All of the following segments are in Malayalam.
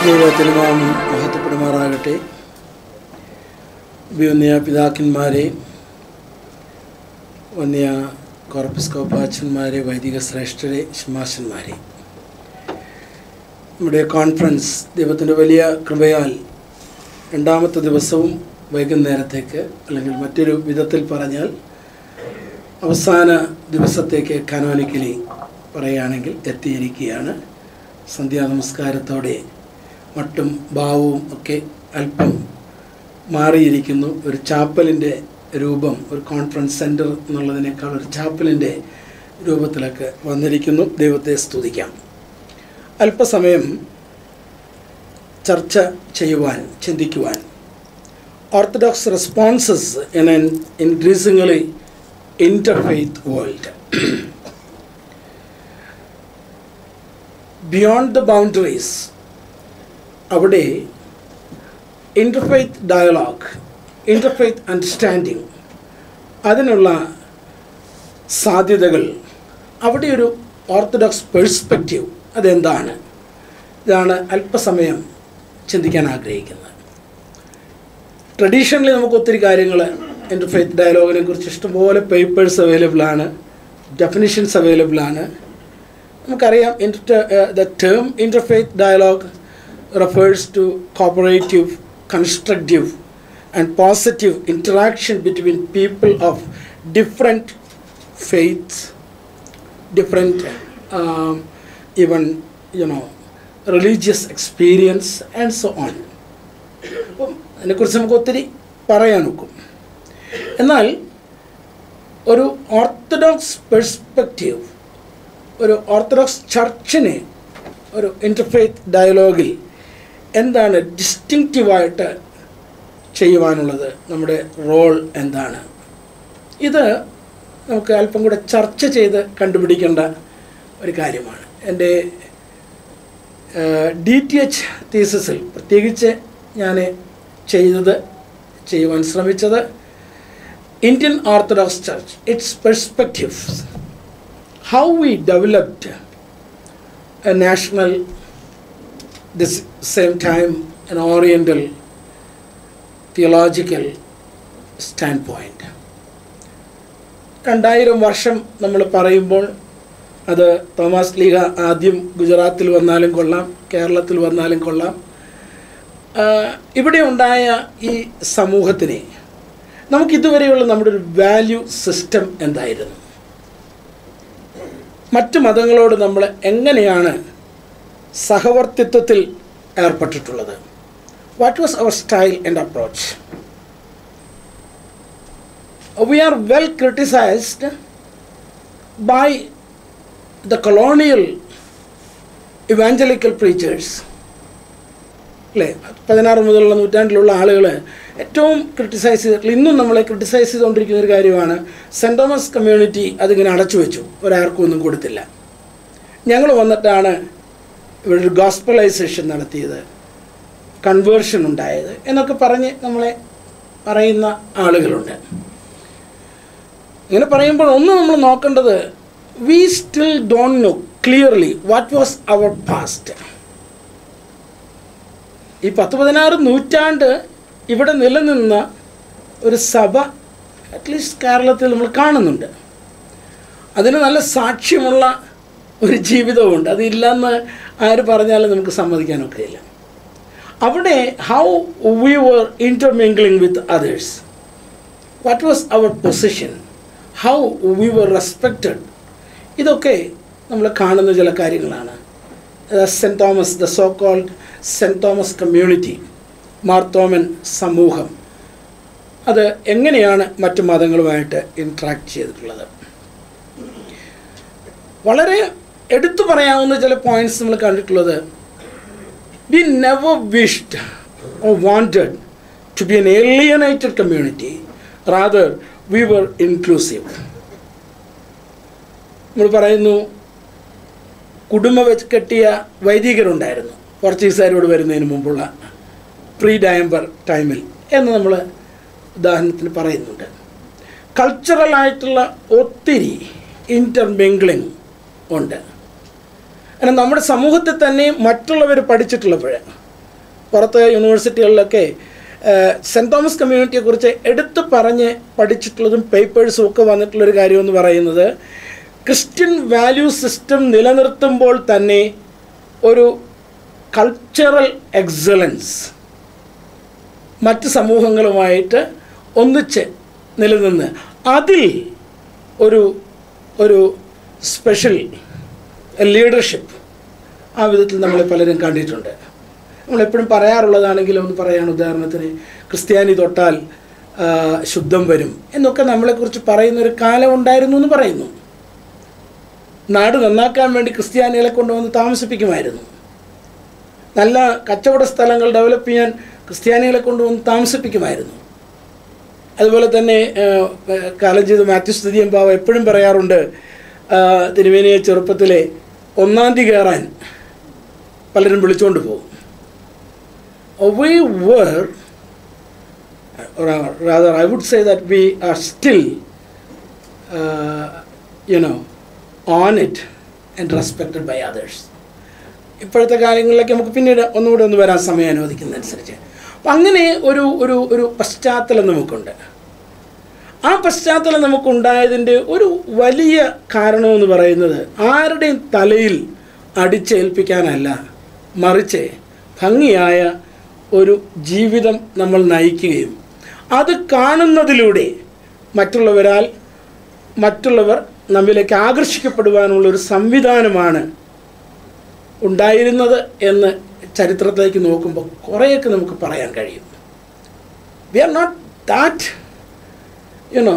ദൈവത്തിന് നാം മഹത്വപ്പെടുമാറാകട്ടെ വന്യ പിതാക്കന്മാരെ വന്യ കോർപ്പിസ്കോപ്പാച്ചന്മാരെ വൈദിക ശ്രേഷ്ഠരെ ശമാശന്മാരെ നമ്മുടെ കോൺഫറൻസ് ദൈവത്തിൻ്റെ വലിയ കൃപയാൽ രണ്ടാമത്തെ ദിവസവും വൈകുന്നേരത്തേക്ക് അല്ലെങ്കിൽ മറ്റൊരു വിധത്തിൽ പറഞ്ഞാൽ അവസാന ദിവസത്തേക്ക് കനോനിക്കലി പറയുകയാണെങ്കിൽ എത്തിയിരിക്കുകയാണ് സന്ധ്യാനമസ്കാരത്തോടെ മട്ടും ഭാവവും ഒക്കെ അല്പം മാറിയിരിക്കുന്നു ഒരു ചാപ്പലിൻ്റെ രൂപം ഒരു കോൺഫറൻസ് സെൻറ്റർ എന്നുള്ളതിനേക്കാൾ ഒരു ചാപ്പലിൻ്റെ രൂപത്തിലൊക്കെ വന്നിരിക്കുന്നു ദൈവത്തെ സ്തുതിക്കാം അല്പസമയം ചർച്ച ചെയ്യുവാൻ ചിന്തിക്കുവാൻ orthodox responses in an increasingly interfaith world beyond the boundaries അവിടെ ഇൻ്റർഫെയ്ത്ത് ഡയലോഗ് ഇൻ്റർഫെയ്ത്ത് അണ്ടർസ്റ്റാൻഡിങ് അതിനുള്ള സാധ്യതകൾ അവിടെ ഒരു ഓർത്തഡോക്സ് പെർസ്പെക്റ്റീവ് അതെന്താണ് ഇതാണ് അല്പസമയം ചിന്തിക്കാൻ ആഗ്രഹിക്കുന്നത് ട്രഡീഷണലി നമുക്ക് ഒത്തിരി കാര്യങ്ങൾ ഇൻ്റർഫെയ്ത്ത് ഡയലോഗിനെ കുറിച്ച് ഇഷ്ടംപോലെ പേപ്പേഴ്സ് അവൈലബിൾ ആണ് ഡെഫിനിഷൻസ് അവൈലബിൾ ആണ് നമുക്കറിയാം inter the term interfaith dialogue refers to cooperative, constructive, and positive interaction between people of different faiths, different, um, even, you know, religious experience, and so on. അപ്പം അതിനെക്കുറിച്ച് നമുക്ക് ഒത്തിരി പറയാൻ നോക്കും എന്നാൽ ഒരു ഓർത്തഡോക്സ് പെർസ്പെക്റ്റീവ് ഒരു ഓർത്തഡോക്സ് ചർച്ചിനെ ഒരു ഇൻ്റർഫെയ്ത്ത് ഡയലോഗിൽ എന്താണ് ഡിസ്റ്റിങ്റ്റീവായിട്ട് ചെയ്യുവാനുള്ളത് നമ്മുടെ റോൾ എന്താണ് ഇത് നമുക്ക് അല്പം കൂടെ ചർച്ച ചെയ്ത് കണ്ടുപിടിക്കേണ്ട ഒരു കാര്യമാണ് എൻ്റെ ഡി ടി എച്ച് തീസസിൽ പ്രത്യേകിച്ച് ഞാൻ ചെയ്തത് ചെയ്യുവാൻ ശ്രമിച്ചത് Indian orthodox church it's perspectives how we developed a national this same time an oriental theological standpoint രണ്ടായിരം വർഷം നമ്മൾ പറയുമ്പോൾ അത് തോമസ് ലീഗ ആദ്യം ഗുജറാത്തിൽ വന്നാലും കൊള്ളാം കേരളത്തിൽ വന്നാലും കൊള്ളാം ഇവിടെ ഉണ്ടായ ഈ സമൂഹത്തിനെ നമുക്കിതുവരെയുള്ള നമ്മുടെ ഒരു വാല്യൂ സിസ്റ്റം എന്തായിരുന്നു മറ്റ് മതങ്ങളോട് നമ്മൾ എങ്ങനെയാണ് സഹവർത്തിത്വത്തിൽ ഏർപ്പെട്ടിട്ടുള്ളത് what was our style and approach we are well criticized by the colonial evangelical preachers അല്ലേ പതിനാറ് മുതലുള്ള നൂറ്റാണ്ടിലുള്ള ആളുകൾ ഏറ്റവും ക്രിട്ടിസൈസ് ചെയ്തിട്ടുള്ള ഇന്നും നമ്മളെ ക്രിട്ടിസൈസ് ചെയ്തുകൊണ്ടിരിക്കുന്ന ഒരു കാര്യമാണ് സെൻറ് തോമസ് കമ്മ്യൂണിറ്റി അതിങ്ങനെ അടച്ചു വെച്ചു ഒരാർക്കും ഒന്നും കൊടുത്തില്ല ഞങ്ങൾ വന്നിട്ടാണ് ഇവിടെ ഒരു ഗോസ്പലൈസേഷൻ നടത്തിയത് കൺവേർഷൻ ഉണ്ടായത് എന്നൊക്കെ പറഞ്ഞ് നമ്മളെ പറയുന്ന ആളുകളുണ്ട് ഇങ്ങനെ പറയുമ്പോൾ ഒന്ന് നമ്മൾ നോക്കേണ്ടത് we still don't know clearly what was our past ഈ പത്ത് പതിനാറ് നൂറ്റാണ്ട് ഇവിടെ നിലനിന്ന ഒരു സഭ അറ്റ്ലീസ്റ്റ് കേരളത്തിൽ നമ്മൾ കാണുന്നുണ്ട് അതിന് നല്ല സാക്ഷ്യമുള്ള ഒരു ജീവിതമുണ്ട് അതില്ലെന്ന് ആര് പറഞ്ഞാലും നമുക്ക് സമ്മതിക്കാനൊക്കെ ഇല്ല അവിടെ how we were intermingling with others what was our position how we were respected ഇതൊക്കെ നമ്മൾ കാണുന്ന ചില കാര്യങ്ങളാണ് Saint Thomas the so called Saint Thomas community മാർത്തോമൻ സമൂഹം അത് എങ്ങനെയാണ് മറ്റു മതങ്ങളുമായിട്ട് ഇൻട്രാക്ട് ചെയ്തിട്ടുള്ളത് വളരെ എടുത്തു പറയാവുന്ന ചില പോയിന്റ്സ് നമ്മൾ കണ്ടിട്ടുള്ളത് we never wished or wanted to be an alienated community rather we were inclusive നമ്മൾ പറയുന്നു കുടുംബ വെച്ച് കെട്ടിയ വൈദികരുണ്ടായിരുന്നു പോർച്ചുഗീസുകാരോട് വരുന്നതിന് മുമ്പുള്ള പ്രീ ഡയംബർ ടൈമിൽ എന്ന് നമ്മൾ ഉദാഹരണത്തിന് പറയുന്നുണ്ട് കൾച്ചറലായിട്ടുള്ള ഒത്തിരി ഇൻ്റർമിംഗ്ലിംഗ് ഉണ്ട് കാരണം നമ്മുടെ സമൂഹത്തിൽ തന്നെ മറ്റുള്ളവർ പഠിച്ചിട്ടുള്ളപ്പോൾ പുറത്തെ യൂണിവേഴ്സിറ്റികളിലൊക്കെ സെൻറ് തോമസ് കമ്മ്യൂണിറ്റിയെക്കുറിച്ച് എടുത്തു പറഞ്ഞ് പഠിച്ചിട്ടുള്ളതും പേപ്പേഴ്സും ഒക്കെ വന്നിട്ടുള്ളൊരു കാര്യമെന്ന് പറയുന്നത് ക്രിസ്ത്യൻ വാല്യൂ സിസ്റ്റം നിലനിർത്തുമ്പോൾ തന്നെ ഒരു കൾച്ചറൽ എക്സലൻസ് മറ്റ് സമൂഹങ്ങളുമായിട്ട് ഒന്നിച്ച് നിലനിന്ന് അതിൽ ഒരു ഒരു സ്പെഷ്യൽ ലീഡർഷിപ്പ് ആ വിധത്തിൽ നമ്മൾ പലരും കണ്ടിട്ടുണ്ട് നമ്മളെപ്പോഴും പറയാറുള്ളതാണെങ്കിലും ഒന്ന് പറയാണ് ഉദാഹരണത്തിന് ക്രിസ്ത്യാനി തൊട്ടാൽ ആ, ശുദ്ധം വരും എന്നൊക്കെ നമ്മളെക്കുറിച്ച് പറയുന്ന ഒരു കാലം ഉണ്ടായിരുന്നു എന്ന് പറയുന്നു നാട് നന്നാക്കാൻ വേണ്ടി ക്രിസ്ത്യാനികളെ കൊണ്ടുവന്ന് താമസിപ്പിക്കുമായിരുന്നു നല്ല കച്ചവട സ്ഥലങ്ങൾ ഡെവലപ്പ് ചെയ്യാൻ ക്രിസ്ത്യാനികളെ കൊണ്ടുവന്ന് താമസിപ്പിക്കുമായിരുന്നു അതുപോലെ തന്നെ ആ, കാലം ചെയ്ത് മാത്യു സ്തുതിയും ബാബ എപ്പോഴും പറയാറുണ്ട് ആ, തിരുവേനിയെ ചെറുപ്പത്തിലെ ഒന്നാം തീയതി കയറാൻ പലരും വിളിച്ചുകൊണ്ട് പോകും we were or rather I would say that we are still uh, you know honored and respected by others ഇപ്പോഴത്തെ കാര്യങ്ങളിലേക്ക് നമുക്ക് പിന്നീട് ഒന്നുകൂടെ ഒന്ന് വരാൻ സമയം അനുവദിക്കുന്നതനുസരിച്ച് അപ്പം അങ്ങനെ ഒരു ഒരു ഒരു പശ്ചാത്തലം നമുക്കുണ്ട് ആ പശ്ചാത്തലം നമുക്കുണ്ടായതിൻ്റെ ഒരു വലിയ കാരണമെന്ന് പറയുന്നത് ആരുടെയും തലയിൽ അടിച്ചേൽപ്പിക്കാനല്ല മറിച്ച് ഭംഗിയായ ഒരു ജീവിതം നമ്മൾ നയിക്കുകയും അത് കാണുന്നതിലൂടെ മറ്റുള്ളവരാൽ മറ്റുള്ളവർ നമ്മിലേക്ക് ആകർഷിക്കപ്പെടുവാനുള്ള ഒരു സംവിധാനമാണ് ഉണ്ടായിരുന്നത് എന്ന് ചരിത്രത്തിലേക്ക് നോക്കുമ്പോൾ കുറേയൊക്കെ നമുക്ക് പറയാൻ കഴിയും we are not that you know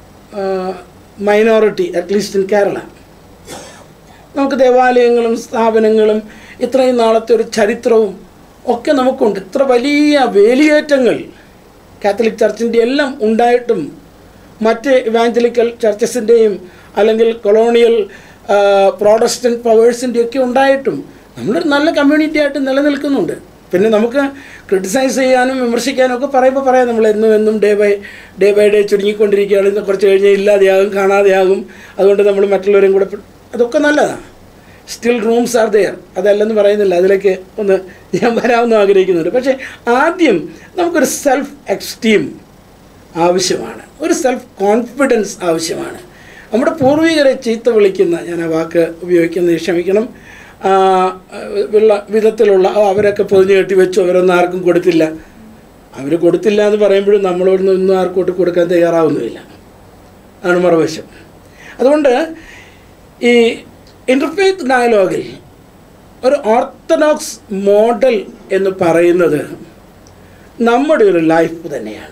minority at least in Kerala നമുക്ക് ദേവാലയങ്ങളും സ്ഥാപനങ്ങളും ഇത്രയും നാളത്തെ ഒരു ചരിത്രവും ഒക്കെ നമുക്കുണ്ട് ഇത്ര വലിയ വേലിയേറ്റങ്ങൾ കാത്തലിക് ചർച്ചിൻ്റെ എല്ലാം ഉണ്ടായിട്ടും മറ്റ് ഇവാഞ്ചലിക്കൽ ചർച്ചസിൻ്റെയും അല്ലെങ്കിൽ കൊളോണിയൽ പ്രോട്ടസ്റ്റൻറ്റ് പവേഴ്സിൻ്റെ ഒക്കെ ഉണ്ടായിട്ടും നമ്മളൊരു നല്ല കമ്മ്യൂണിറ്റി ആയിട്ട് നിലനിൽക്കുന്നുണ്ട് പിന്നെ നമുക്ക് ക്രിട്ടിസൈസ് ചെയ്യാനും വിമർശിക്കാനും ഒക്കെ പറയുമ്പോൾ പറയാം നമ്മൾ എന്നും എന്നും day by day by day ചുരുങ്ങിക്കൊണ്ടിരിക്കുകയാണ് ഇന്ന് കുറച്ച് കഴിഞ്ഞാൽ ഇല്ലാതെയാകും കാണാതെയാകും അതുകൊണ്ട് നമ്മൾ മറ്റുള്ളവരെയും കൂടെ പെ- അതൊക്കെ നല്ലതാണ് സ്റ്റിൽ റൂംസ് ആർ ദെയർ അതല്ലെന്ന് പറയുന്നില്ല അതിലേക്ക് ഒന്ന് ഞാൻ വരാമെന്ന് ആഗ്രഹിക്കുന്നുണ്ട് പക്ഷേ ആദ്യം നമുക്കൊരു സെൽഫ് എക്സ്റ്റീം ആവശ്യമാണ് ഒരു സെൽഫ് കോൺഫിഡൻസ് ആവശ്യമാണ് നമ്മുടെ പൂർവികരെ ചീത്ത വിളിക്കുന്ന ഞാൻ ആ വാക്ക് ഉപയോഗിക്കുന്നത് ക്ഷമിക്കണം ആ, ഉള്ള വിധത്തിലുള്ള "ഓ, അവരൊക്കെ പൊതിഞ്ഞ് കെട്ടി വെച്ചു അവരൊന്നും ആർക്കും കൊടുത്തില്ല അവർ കൊടുത്തില്ല എന്ന് പറയുമ്പോഴും നമ്മളോടൊന്നും ഒന്നും ആർക്കോട്ട് കൊടുക്കാൻ തയ്യാറാവുന്നുമില്ല അതാണ് മറുവശം അതുകൊണ്ട് ഈ ഇൻ്റർഫെയ്ത്ത് ഡയലോഗിൽ ഒരു ഓർത്തഡോക്സ് മോഡൽ എന്ന് പറയുന്നത് നമ്മുടെ ഒരു ലൈഫ് തന്നെയാണ്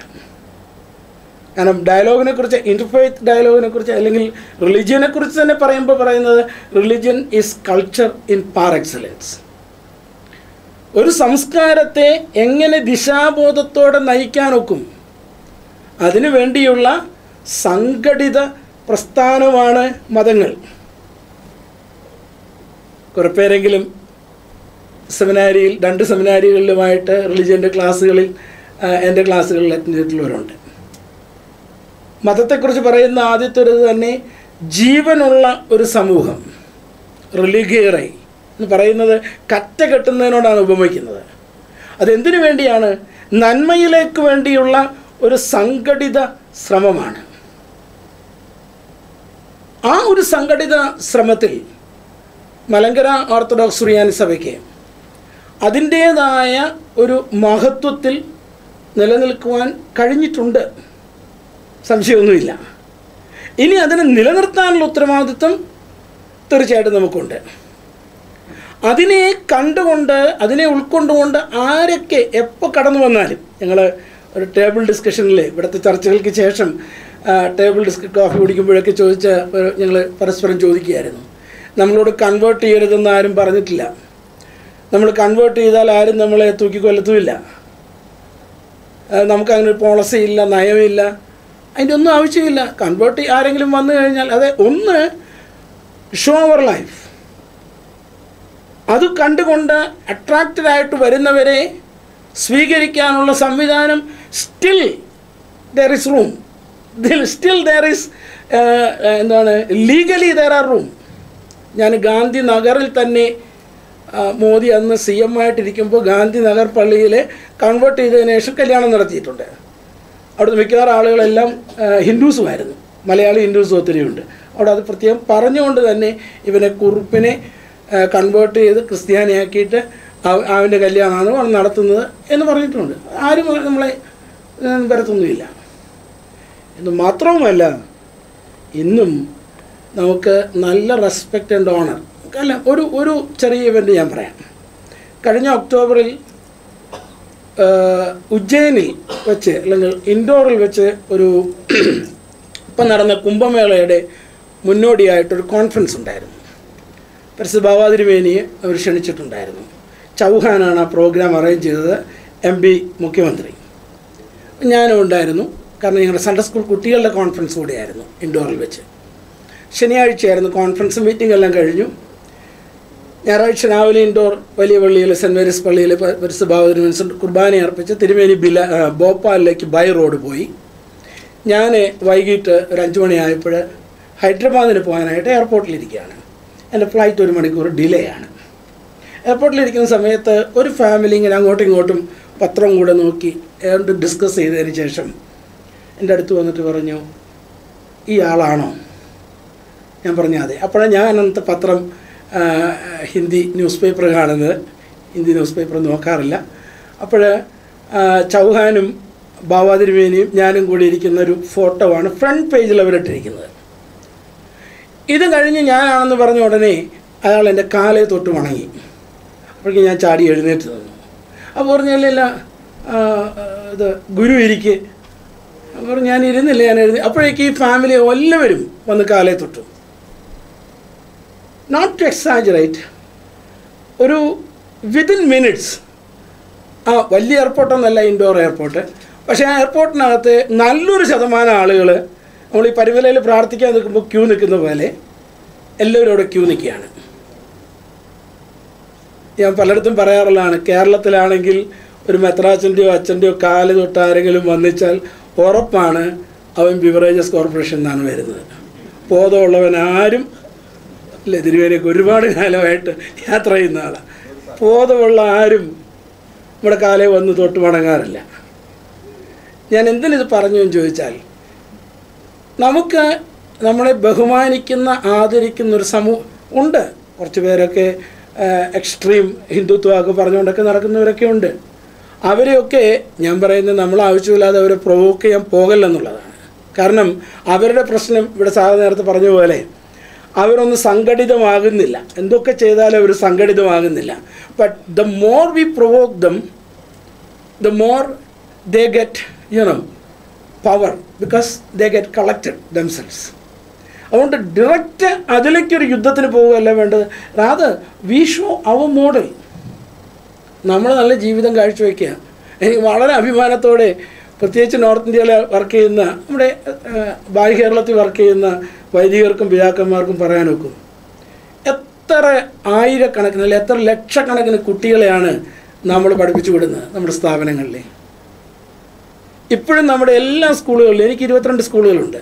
കാരണം ഡയലോഗിനെ കുറിച്ച് ഇൻ്റർഫെയ്ത്ത് ഡയലോഗിനെ കുറിച്ച് അല്ലെങ്കിൽ റിലിജിയനെ കുറിച്ച് തന്നെ പറയുമ്പോൾ പറയുന്നത് religion is culture in par excellence ഒരു സംസ്കാരത്തെ എങ്ങനെ ദിശാബോധത്തോടെ നയിക്കാനൊക്കും അതിനു വേണ്ടിയുള്ള സംഘടിത പ്രസ്ഥാനമാണ് മതങ്ങൾ കുറേ പേരെങ്കിലും സെമിനാരിയിൽ രണ്ട് സെമിനാരികളിലുമായിട്ട് റിലിജിയൻ്റെ ക്ലാസ്സുകളിൽ ആ, എൻ്റെ ക്ലാസ്സുകളിൽ അറ്റൻഡ് ചെയ്തിട്ടുള്ളവരുണ്ട് മതത്തെക്കുറിച്ച് പറയുന്ന ആദ്യത്തെ ഒരു ഇത് തന്നെ ജീവനുള്ള ഒരു സമൂഹം റിലിഗിയറൈ എന്ന് പറയുന്നത് കറ്റ കെട്ടുന്നതിനോടാണ് ഉപമിക്കുന്നത് അതെന്തിനു വേണ്ടിയാണ് നന്മയിലേക്ക് വേണ്ടിയുള്ള ഒരു സംഘടിത ശ്രമമാണ് ആ ഒരു സംഘടിത ശ്രമത്തിൽ മലങ്കര ഓർത്തഡോക്സ് സുറിയാനി സഭയ്ക്ക് അതിൻ്റേതായ ഒരു മഹത്വത്തിൽ നിലനിൽക്കുവാൻ കഴിഞ്ഞിട്ടുണ്ട് സംശയമൊന്നുമില്ല ഇനി അതിനെ നിലനിർത്താനുള്ള ഉത്തരവാദിത്വം തീർച്ചയായിട്ടും നമുക്കുണ്ട് അതിനെ കണ്ടുകൊണ്ട് അതിനെ ഉൾക്കൊണ്ടുകൊണ്ട് ആരൊക്കെ എപ്പോൾ കടന്നു വന്നാലും ഞങ്ങൾ ഒരു ടേബിൾ ഡിസ്കഷനിൽ ഇവിടുത്തെ ചർച്ചകൾക്ക് ശേഷം ആ, ടേബിൾ ഡിസ്ക കോഫി കുടിക്കുമ്പോഴൊക്കെ ചോദിച്ച ഞങ്ങൾ പരസ്പരം ചോദിക്കുകയായിരുന്നു നമ്മളോട് കൺവേർട്ട് ചെയ്യരുതെന്ന് ആരും പറഞ്ഞിട്ടില്ല നമ്മൾ കൺവേർട്ട് ചെയ്താൽ ആരും നമ്മളെ തൂക്കിക്കൊല്ലത്തുമില്ല ആ, നമുക്കങ്ങനെ ഒരു പോളിസി ഇല്ല നയമില്ല അതിൻ്റെ ഒന്നും ആവശ്യമില്ല കൺവേർട്ട് ആരെങ്കിലും വന്നു കഴിഞ്ഞാൽ അതെ ഒന്ന് ഷോ അവർ ലൈഫ് അത് കണ്ടുകൊണ്ട് അട്രാക്റ്റഡ് ആയിട്ട് വരുന്നവരെ സ്വീകരിക്കാനുള്ള സംവിധാനം still there is room still there is എന്താണ് ലീഗലി ദർ ആർ റൂം ഞാൻ ഗാന്ധി നഗറിൽ തന്നെ ആ, മോദി അന്ന് സി എം ആയിട്ടിരിക്കുമ്പോൾ ഗാന്ധി നഗർ പള്ളിയിൽ കൺവേർട്ട് ചെയ്തതിനു ശേഷം കല്യാണം നടത്തിയിട്ടുണ്ട് അവിടുത്തെ മിക്കവാറും ആളുകളെല്ലാം ആ, ഹിന്ദുസുമായിരുന്നു മലയാളി ഹിന്ദുസും ഒത്തിരിയുണ്ട് അവിടെ അത് പ്രത്യേകം പറഞ്ഞുകൊണ്ട് തന്നെ ഇവനെ കുറുപ്പിനെ കൺവേർട്ട് ചെയ്ത് ക്രിസ്ത്യാനിയാക്കിയിട്ട് അവ- അവൻ്റെ കല്യാണമാണ് അവൻ നടത്തുന്നത് എന്ന് പറഞ്ഞിട്ടുണ്ട് ആരും നമ്മളെ ഇതിനൊന്നും വരത്തൊന്നുമില്ല എന്ന് മാത്രവുമല്ല ഇന്നും നമുക്ക് നല്ല റെസ്പെക്റ്റ് ആൻഡ് ഓണർ അല്ല ഒരു ഒരു ചെറിയ ഇവൻ്റ് ഞാൻ പറയാം കഴിഞ്ഞ ഒക്ടോബറിൽ ആ, ഉജ്ജയിനിൽ വെച്ച് അല്ലെങ്കിൽ ഇൻഡോറിൽ വെച്ച് ഒരു ഇപ്പം നടന്ന കുംഭമേളയുടെ മുന്നോടിയായിട്ടൊരു കോൺഫറൻസ് ഉണ്ടായിരുന്നു പരിസ്ഥിതി ബാബാതിരുമേനിയെ അവർ ക്ഷണിച്ചിട്ടുണ്ടായിരുന്നു ചൗഹാനാണ് ആ പ്രോഗ്രാം അറേഞ്ച് ചെയ്തത് എം പി മുഖ്യമന്ത്രി ഞാനും ഉണ്ടായിരുന്നു കാരണം ഞങ്ങളുടെ സൺഡേ സ്കൂൾ കുട്ടികളുടെ കോൺഫറൻസ് കൂടിയായിരുന്നു ഇൻഡോറിൽ വെച്ച് ശനിയാഴ്ചയായിരുന്നു കോൺഫറൻസ് മീറ്റിംഗ് എല്ലാം കഴിഞ്ഞു ഞായറാഴ്ച രാവിലെ ഇൻഡോർ വലിയ പള്ളിയിൽ സെൻറ്റ് മേരീസ് പള്ളിയിൽ പരിസ്ഥിതി ബാബുദിന് കുർബാന അർപ്പിച്ച് തിരുമേനി ബില ആ, ഭോപ്പാലിലേക്ക് ബൈ റോഡ് പോയി ഞാൻ വൈകിട്ട് ഒരു അഞ്ച് മണിയായപ്പോൾ ഹൈദരാബാദിന് പോകാനായിട്ട് എയർപോർട്ടിലിരിക്കുകയാണ് എൻ്റെ ഫ്ലൈറ്റ് ഒരു മണിക്കൂർ ഡിലേ ആണ് എയർപോർട്ടിലിരിക്കുന്ന സമയത്ത് ഒരു ഫാമിലി ഇങ്ങനെ അങ്ങോട്ടും ഇങ്ങോട്ടും പത്രം കൂടെ നോക്കി ഏതാണ്ട് ഡിസ്കസ് ചെയ്തതിന് ശേഷം എൻ്റെ അടുത്ത് വന്നിട്ട് പറഞ്ഞു ഈ ആളാണോ ഞാൻ പറഞ്ഞു അതെ അപ്പോഴാണ് ഞാൻ അന്നത്തെ പത്രം ആ, ഹിന്ദി ന്യൂസ് പേപ്പർ കാണുന്നത് ഹിന്ദി ന്യൂസ് പേപ്പർ നോക്കാറില്ല അപ്പോൾ ചൗഹാനും ബാബാതിരുമേനിയും ഞാനും കൂടി ഇരിക്കുന്ന ഒരു ഫോട്ടോ ആണ് ഫ്രണ്ട് പേജിൽ അവരിട്ടിരിക്കുന്നത് ഇത് കഴിഞ്ഞ് ഞാനാണെന്ന് പറഞ്ഞ ഉടനെ അയാൾ എൻ്റെ കാലെ തൊട്ട് വണങ്ങി അപ്പോഴേക്കും ഞാൻ ചാടി എഴുന്നേറ്റ് തന്നു അപ്പോൾ പറഞ്ഞല്ല ഇത് ഗുരു ഇരിക്കെ അപ്പോൾ പറഞ്ഞു ഞാൻ ഇരുന്നില്ല ഞാൻ എഴുതി അപ്പോഴേക്ക് ഈ ഫാമിലി എല്ലാവരും വന്ന് കാലെ തൊട്ടു നോട്ട് ടു എക്സാജറേറ്റ് ഒരു വിതിൻ മിനിറ്റ്സ് ആ വലിയ എയർപോർട്ടൊന്നല്ല ഇൻഡോർ എയർപോർട്ട് പക്ഷേ ആ എയർപോർട്ടിനകത്ത് നല്ലൊരു ശതമാനം ആളുകൾ നമ്മൾ ഈ പരിമലയിൽ പ്രാർത്ഥിക്കാൻ നിൽക്കുമ്പോൾ ക്യൂ നിൽക്കുന്ന പോലെ എല്ലാവരും അവിടെ ക്യൂ നിൽക്കുകയാണ് ഞാൻ പലയിടത്തും പറയാറുള്ളതാണ് കേരളത്തിലാണെങ്കിൽ ഒരു മെത്രാച്ചൻ്റെയോ അച്ഛൻ്റെയോ കാല് തൊട്ട് ആരെങ്കിലും വന്നിച്ചാൽ ഉറപ്പാണ് അവൻ ബിവറേജസ് കോർപ്പറേഷൻ എന്നാണ് വരുന്നത് ബോധമുള്ളവൻ ആരും അല്ലേ തിരുവേനൊക്കെ ഒരുപാട് കാലമായിട്ട് യാത്ര ചെയ്യുന്ന ആളാണ് ബോധമുള്ള ആരും നമ്മുടെ കാലേ വന്ന് തൊട്ട് മടങ്ങാറില്ല ഞാൻ എന്തിനിത് പറഞ്ഞു എന്ന് ചോദിച്ചാൽ നമുക്ക് നമ്മളെ ബഹുമാനിക്കുന്ന ആദരിക്കുന്ന ഒരു സമൂഹം ഉണ്ട് കുറച്ച് പേരൊക്കെ എക്സ്ട്രീം ഹിന്ദുത്വമൊക്കെ പറഞ്ഞുകൊണ്ടൊക്കെ നടക്കുന്നവരൊക്കെ ഉണ്ട് അവരെയൊക്കെ ഞാൻ പറയുന്നത് നമ്മൾ ആവശ്യമില്ലാതെ അവരെ പ്രൊവോക്ക് ചെയ്യാൻ പോകല്ലെന്നുള്ളതാണ് കാരണം അവരുടെ പ്രശ്നം ഇവിടെ സാധാരണ നേരത്തെ പറഞ്ഞ പോലെ അവരൊന്ന് സംഘടിതമാകുന്നില്ല എന്തൊക്കെ ചെയ്താലും അവർ സംഘടിതമാകുന്നില്ല but the more we provoke them the more they get, you know, power because they get collected themselves. അതുകൊണ്ട് ഡിറക്റ്റ് അതിലേക്കൊരു യുദ്ധത്തിന് പോവുകയല്ല വേണ്ടത് rather we show our model നമ്മൾ നല്ല ജീവിതം കാഴ്ചവെക്കുക എനിക്ക് വളരെ അഭിമാനത്തോടെ പ്രത്യേകിച്ച് നോർത്ത് ഇന്ത്യയിൽ വർക്ക് ചെയ്യുന്ന നമ്മുടെ ബാഹ്യ കേരളത്തിൽ വർക്ക് ചെയ്യുന്ന വൈദികർക്കും പിതാക്കന്മാർക്കും പറയാൻ ഒക്കും എത്ര ആയിരക്കണക്കിന് അല്ലെങ്കിൽ എത്ര ലക്ഷക്കണക്കിന് കുട്ടികളെയാണ് നമ്മൾ പഠിപ്പിച്ചു വിടുന്നത് നമ്മുടെ സ്ഥാപനങ്ങളിൽ ഇപ്പോഴും നമ്മുടെ എല്ലാ സ്കൂളുകളിലും എനിക്ക് ഇരുപത്തിരണ്ട് സ്കൂളുകളുണ്ട്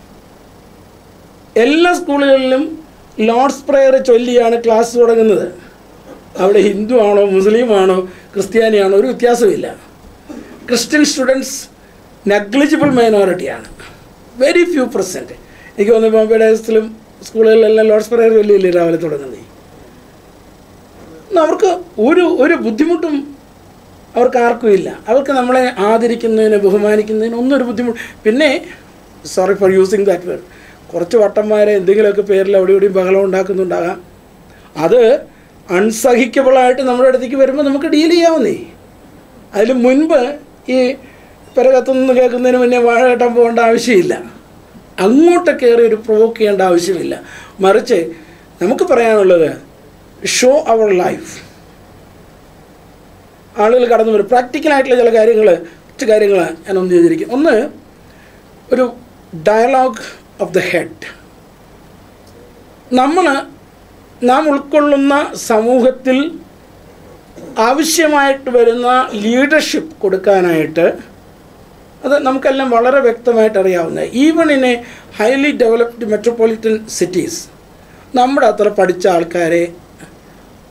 എല്ലാ സ്കൂളുകളിലും ലോർഡ്സ് പ്രെയർ ചൊല്ലിയാണ് ക്ലാസ് തുടങ്ങുന്നത് അവിടെ ഹിന്ദു ആണോ മുസ്ലിം ആണോ ക്രിസ്ത്യാനിയാണോ ഒരു വ്യത്യാസമില്ല ക്രിസ്ത്യൻ സ്റ്റുഡൻസ് നെഗ്ലിജിബിൾ മൈനോറിറ്റിയാണ് വെരി ഫ്യൂ പെർസെൻറ്റ് എനിക്ക് തോന്നുന്നു ബോംബെ ഡയസിലും സ്കൂളുകളിലെല്ലാം ലോർഡ്സ് പ്രെയർ ചൊല്ലിയില്ലേ രാവിലെ തുടങ്ങുന്നത് അവർക്ക് ഒരു ഒരു ബുദ്ധിമുട്ടും അവർക്ക് ആർക്കും ഇല്ല അവർക്ക് നമ്മളെ ആദരിക്കുന്നതിന് ബഹുമാനിക്കുന്നതിന് ഒന്നും ഒരു ബുദ്ധിമുട്ട് പിന്നെ sorry for using that word കുറച്ച് വട്ടന്മാരെ എന്തെങ്കിലുമൊക്കെ പേരിൽ അവിടെ ഇവിടെയും ബഹളം ഉണ്ടാക്കുന്നുണ്ടാകാം അത് അൺസഹിക്കബിളായിട്ട് നമ്മുടെ അടുത്തേക്ക് വരുമ്പോൾ നമുക്ക് ഡീൽ ചെയ്യാവുന്നേ അതിന് മുൻപ് ഈ പെരകത്തുനിന്ന് കേൾക്കുന്നതിന് മുന്നേ വാഴ കെട്ടാൻ പോകേണ്ട ആവശ്യമില്ല അങ്ങോട്ട് കയറി ഒരു പ്രൊവോക്ക് ചെയ്യേണ്ട ആവശ്യമില്ല മറിച്ച് നമുക്ക് പറയാനുള്ളത് ഷോ അവർ ലൈഫ് ആളുകൾ കടന്നു വരും പ്രാക്ടിക്കലായിട്ടുള്ള ചില കാര്യങ്ങൾ കുറച്ച് കാര്യങ്ങൾ ഞാനൊന്ന് ചെയ്തിരിക്കും ഒന്ന് ഒരു ഡയലോഗ് ഓഫ് ദ ഹെഡ് നമ്മൾ നാം ഉൾക്കൊള്ളുന്ന സമൂഹത്തിൽ ആവശ്യമായിട്ട് വരുന്ന ലീഡർഷിപ്പ് കൊടുക്കാനായിട്ട് അത് നമുക്കെല്ലാം വളരെ വ്യക്തമായിട്ട് അറിയാവുന്ന even in a highly developed metropolitan cities നമ്മുടെ അത്ര പഠിച്ച ആൾക്കാരെ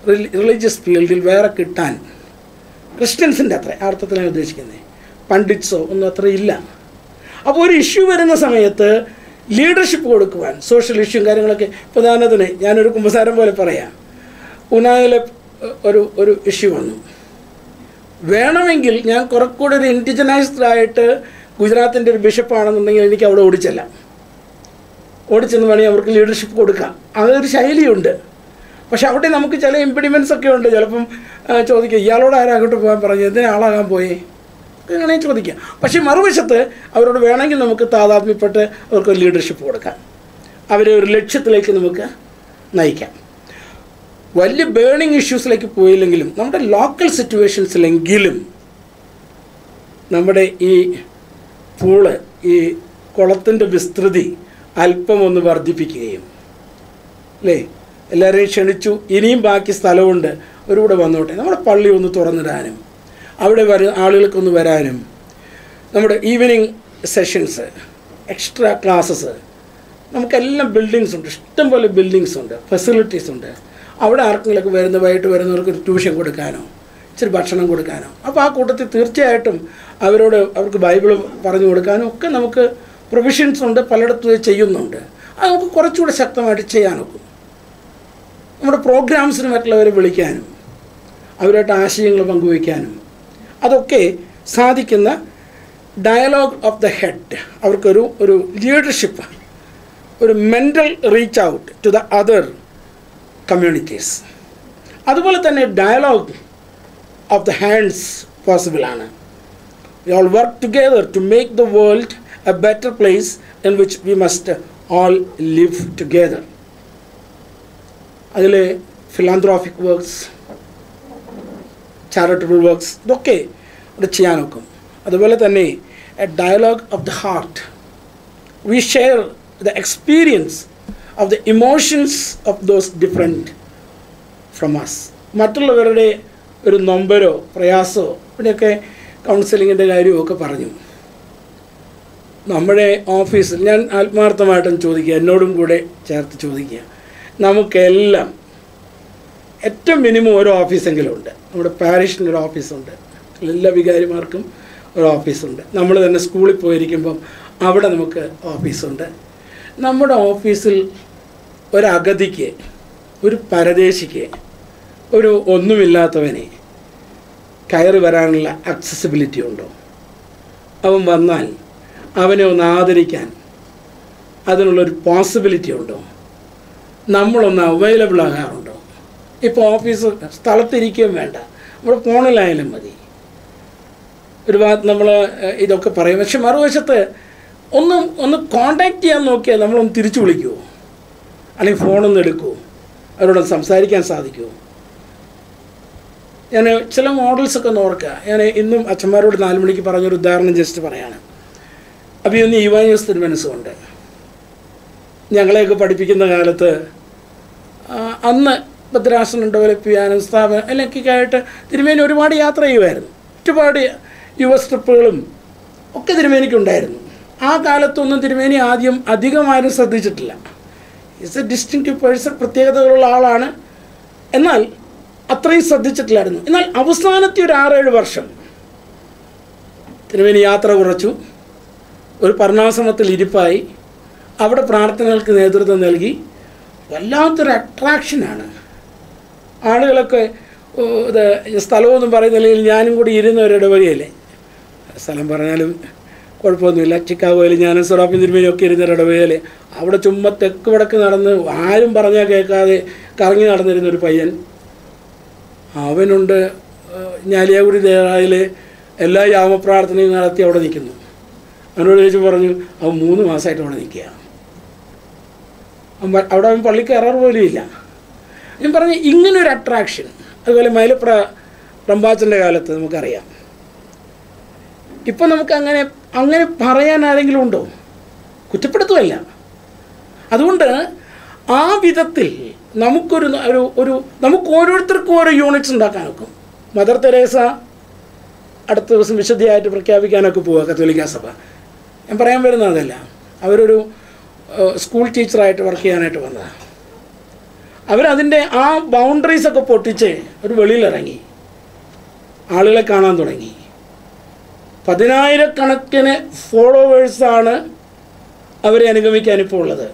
റിലീജിയസ് ഫീൽഡിൽ വേറെ കിട്ടാൻ ക്രിസ്ത്യൻസിൻ്റെ അത്ര ആ അർത്ഥത്തിലാണ് ഉദ്ദേശിക്കുന്നത് പണ്ഡിറ്റ്സോ ഒന്നും അത്ര ഇല്ല അപ്പോൾ ഒരു ഇഷ്യൂ വരുന്ന സമയത്ത് ലീഡർഷിപ്പ് കൊടുക്കുവാൻ സോഷ്യൽ ഇഷ്യൂ കാര്യങ്ങളൊക്കെ ഇപ്പോൾ ഉദാഹരണത്തിന് ഞാനൊരു കുമ്പസാരം പോലെ പറയാം ഉനായിലെ ഒരു ഒരു ഇഷ്യൂ വന്നു വേണമെങ്കിൽ ഞാൻ കുറെ കൂടെ ഒരു ഇൻഡിജനൈസ്ഡ് ആയിട്ട് ഗുജറാത്തിൻ്റെ ഒരു ബിഷപ്പാണെന്നുണ്ടെങ്കിൽ എനിക്ക് അവിടെ ഓടിച്ചെല്ലാം ഓടിച്ചെന്ന് വേണമെങ്കിൽ അവർക്ക് ലീഡർഷിപ്പ് കൊടുക്കാം അതൊരു ശൈലിയുണ്ട് പക്ഷെ അവിടെ നമുക്ക് ചില ഇമ്പിഡിമെൻറ്റ്സ് ഒക്കെ ഉണ്ട് ചിലപ്പം ആ, ചോദിക്കുക ഇയാളോട് ആരും അങ്ങോട്ട് പോകാൻ പറഞ്ഞു എന്തിനാ ആളാകാൻ പോയി അങ്ങനെ ചോദിക്കാം പക്ഷേ മറുവശത്ത് അവരോട് വേണമെങ്കിൽ നമുക്ക് താതാത്മ്യപ്പെട്ട് അവർക്ക് ലീഡർഷിപ്പ് കൊടുക്കാം അവരെ ഒരു ലക്ഷ്യത്തിലേക്ക് നമുക്ക് നയിക്കാം വലിയ ബേണിംഗ് ഇഷ്യൂസിലേക്ക് പോയില്ലെങ്കിലും നമ്മുടെ ലോക്കൽ സിറ്റുവേഷൻസിലെങ്കിലും നമ്മുടെ ഈ പൂള് ഈ കുളത്തിൻ്റെ വിസ്തൃതി അല്പം ഒന്ന് വർദ്ധിപ്പിക്കുകയും അല്ലേ എല്ലാവരെയും ക്ഷണിച്ചു ഇനിയും ബാക്കി സ്ഥലമുണ്ട് ഒരു കൂടെ വന്നോട്ടെ നമ്മുടെ പള്ളി ഒന്ന് തുറന്നിടാനും അവിടെ വര ആളുകൾക്കൊന്ന് വരാനും നമ്മുടെ ഈവനിങ് സെഷൻസ് എക്സ്ട്രാ ക്ലാസ്സസ് നമുക്കെല്ലാം ബിൽഡിങ്സ് ഉണ്ട് ഇഷ്ടംപോലെ ബിൽഡിങ്സ് ഉണ്ട് ഫെസിലിറ്റീസ് ഉണ്ട് അവിടെ ആർക്കെങ്കിലുമൊക്കെ വരുന്ന വൈകിട്ട് വരുന്നവർക്ക് ഒരു ട്യൂഷൻ കൊടുക്കാനോ ഇച്ചിരി ഭക്ഷണം കൊടുക്കാനോ അപ്പോൾ ആ കൂട്ടത്തിൽ തീർച്ചയായിട്ടും അവരോട് അവർക്ക് ബൈബിൾ പറഞ്ഞു കൊടുക്കാനും ഒക്കെ നമുക്ക് പ്രൊവിഷൻസ് ഉണ്ട് പലയിടത്തും ഇത് ചെയ്യുന്നുണ്ട് അത് നമുക്ക് കുറച്ചുകൂടെ ശക്തമായിട്ട് ചെയ്യാനൊക്കും നമ്മുടെ പ്രോഗ്രാംസിന് മറ്റുള്ളവരെ വിളിക്കാനും അവരുമായിട്ട് ആശയങ്ങൾ പങ്കുവയ്ക്കാനും അതൊക്കെ സാധിക്കുന്ന ഡയലോഗ് ഓഫ് ദ ഹെഡ് അവർക്കൊരു ഒരു ലീഡർഷിപ്പ് ഒരു mental reach out to the other communities അതുപോലെ തന്നെ dialogue of the hands possible ആണ് we all work together to make the world a better place in which we must all live together അതിൽ ഫിലാന്ത്രോഫിക് വർക്ക്സ് ചാരിറ്റബിൾ വർക്ക്സ് ഇതൊക്കെ ഇവിടെ ചെയ്യാനൊക്കും അതുപോലെ തന്നെ a dialogue of the heart we share the experience of the emotions of those different from us മറ്റുള്ളവരുടെ ഒരു നൊമ്പരോ പ്രയാസമോ ഇവിടെയൊക്കെ കൗൺസിലിങ്ങിൻ്റെ കാര്യവും ഒക്കെ പറഞ്ഞു നമ്മുടെ ഓഫീസിൽ ഞാൻ ആത്മാർത്ഥമായിട്ടും ചോദിക്കുക എന്നോടും കൂടെ ചേർത്ത് ചോദിക്കുക നമുക്കെല്ലാം ഏറ്റവും മിനിമം ഒരു ഓഫീസെങ്കിലും ഉണ്ട് നമ്മുടെ പാരിഷിന് ഒരു ഓഫീസുണ്ട് എല്ലാ വികാരിമാർക്കും ഒരു ഓഫീസുണ്ട് നമ്മൾ തന്നെ സ്കൂളിൽ പോയിരിക്കുമ്പം അവിടെ നമുക്ക് ഓഫീസുണ്ട് നമ്മുടെ ഓഫീസിൽ ഒരഗതിക്ക് ഒരു പരദേശിക്ക് ഒരു ഒന്നുമില്ലാത്തവനെ കയറി വരാനുള്ള അക്സസിബിലിറ്റി ഉണ്ടോ അവൻ വന്നാൽ അവനെ ഒന്ന് ആദരിക്കാൻ അതിനുള്ളൊരു പോസിബിലിറ്റി ഉണ്ടോ നമ്മളൊന്ന് അവൈലബിൾ ആകാറുണ്ടോ ഇപ്പോൾ ഓഫീസ് സ്ഥലത്തിരിക്കുകയും വേണ്ട നമ്മുടെ ഫോണിലായാലും മതി ഒരു ഭാഗത്ത് നമ്മൾ ഇതൊക്കെ പറയും പക്ഷെ മറുവശത്ത് ഒന്ന് ഒന്ന് കോണ്ടാക്ട് ചെയ്യാൻ നോക്കിയാൽ നമ്മളൊന്ന് തിരിച്ചു വിളിക്കുമോ അല്ലെങ്കിൽ ഫോണൊന്ന് എടുക്കുമോ അവരോട് സംസാരിക്കാൻ സാധിക്കുമോ ഞാൻ ചില മോഡൽസൊക്കെ ഒന്ന് ഓർക്കുക ഞാൻ ഇന്നും അച്ഛന്മാരോട് നാല് മണിക്ക് പറഞ്ഞൊരു ഉദാഹരണം ജസ്റ്റ് പറയാണ് അപ്പോൾ ഇന്ന് യുവാനിയസ് തിരുമനസ്സുണ്ട് ഞങ്ങളെയൊക്കെ പഠിപ്പിക്കുന്ന കാലത്ത് ആ, അന്ന് ഭദ്രാസനം ഡെവലപ്പ് ചെയ്യാനും സ്ഥാപനം അല്ലെങ്കിൽ ആയിട്ട് തിരുമേനി ഒരുപാട് യാത്ര ചെയ്യുമായിരുന്നു ഒരുപാട് യുവ ട്രിപ്പുകളും ഒക്കെ തിരുമേനിക്കുണ്ടായിരുന്നു ആ കാലത്തൊന്നും തിരുമേനി ആദ്യം അധികമാരും ശ്രദ്ധിച്ചിട്ടില്ല ഇറ്റ്സ് എ ഡിസ്റ്റിങ്റ്റീവ് പേഴ്സൺ പ്രത്യേകതകളുള്ള ആളാണ് എന്നാൽ അത്രയും ശ്രദ്ധിച്ചിട്ടില്ലായിരുന്നു എന്നാൽ അവസാനത്തെ ഒരു ആറേഴ് വർഷം തിരുമേനി യാത്ര കുറച്ചു ഒരു പർണാശ്രമത്തിൽ ഇരിപ്പായി അവിടെ പ്രാർത്ഥനകൾക്ക് നേതൃത്വം നൽകി വല്ലാത്തൊരു അട്രാക്ഷനാണ് ആളുകളൊക്കെ ഓ, ഇത് സ്ഥലമൊന്നും പറയുന്നില്ലെങ്കിൽ ഞാനും കൂടി ഇരുന്ന ഒരു ഇടവകയല്ലേ സ്ഥലം പറഞ്ഞാലും കുഴപ്പമൊന്നുമില്ല ചിക്കാഗോയിൽ ഞാനും സൊറാപ്പിൻ തിരുമേനും ഒക്കെ ഇരുന്ന ഒരു ഇടവകയല്ലേ അവിടെ ചുമ്മാ തെക്ക് വടക്ക് നടന്ന് ആരും പറഞ്ഞാൽ കേൾക്കാതെ കറങ്ങി നടന്നിരുന്ന ഒരു പയ്യൻ അവനുണ്ട് ഏഹ്, ഞാലിയാകുടി ദേവാലയിൽ എല്ലാ യാമപ്രാർത്ഥനയും നടത്തി അവിടെ നിൽക്കുന്നു അവനോട് ചോദിച്ചു പറഞ്ഞു അവൻ മൂന്ന് മാസമായിട്ട് അവിടെ നിൽക്കുക അവൻ പ- അവിടെ അവൻ പള്ളിക്ക് കയറാറ് പോലും ഇല്ല ഞാൻ പറഞ്ഞു ഇങ്ങനൊരു അട്രാക്ഷൻ അതുപോലെ മൈലപ്ര റമ്പാച്ചൻ്റെ കാലത്ത് നമുക്കറിയാം ഇപ്പം നമുക്ക് അങ്ങനെ അങ്ങനെ പറയാൻ ആരെങ്കിലും ഉണ്ടോ കുറ്റപ്പെടുത്തുമല്ല അതുകൊണ്ട് ആ വിധത്തിൽ നമുക്കൊരു ഒരു ഒരു നമുക്ക് ഓരോരുത്തർക്കും ഓരോ യൂണിറ്റ്സ് ഉണ്ടാക്കാൻ നോക്കും മദർ തെരേസ അടുത്ത ദിവസം വിശുദ്ധിയായിട്ട് പ്രഖ്യാപിക്കാനൊക്കെ പോവുക കത്തോലിക്ക സഭ ഞാൻ പറയാൻ വരുന്നത് അതല്ല അവരൊരു ഏഹ്, സ്കൂൾ ടീച്ചറായിട്ട് വർക്ക് ചെയ്യാനായിട്ട് വന്നതാണ് അവരതിൻ്റെ ആ ബൗണ്ടറീസൊക്കെ പൊട്ടിച്ച് ഒരു വെളിയിലിറങ്ങി ആളുകളെ കാണാൻ തുടങ്ങി പതിനായിരക്കണക്കിന് ഫോളോവേഴ്സാണ് അവരെ അനുഗമിക്കാൻ ഇപ്പോൾ ഉള്ളത്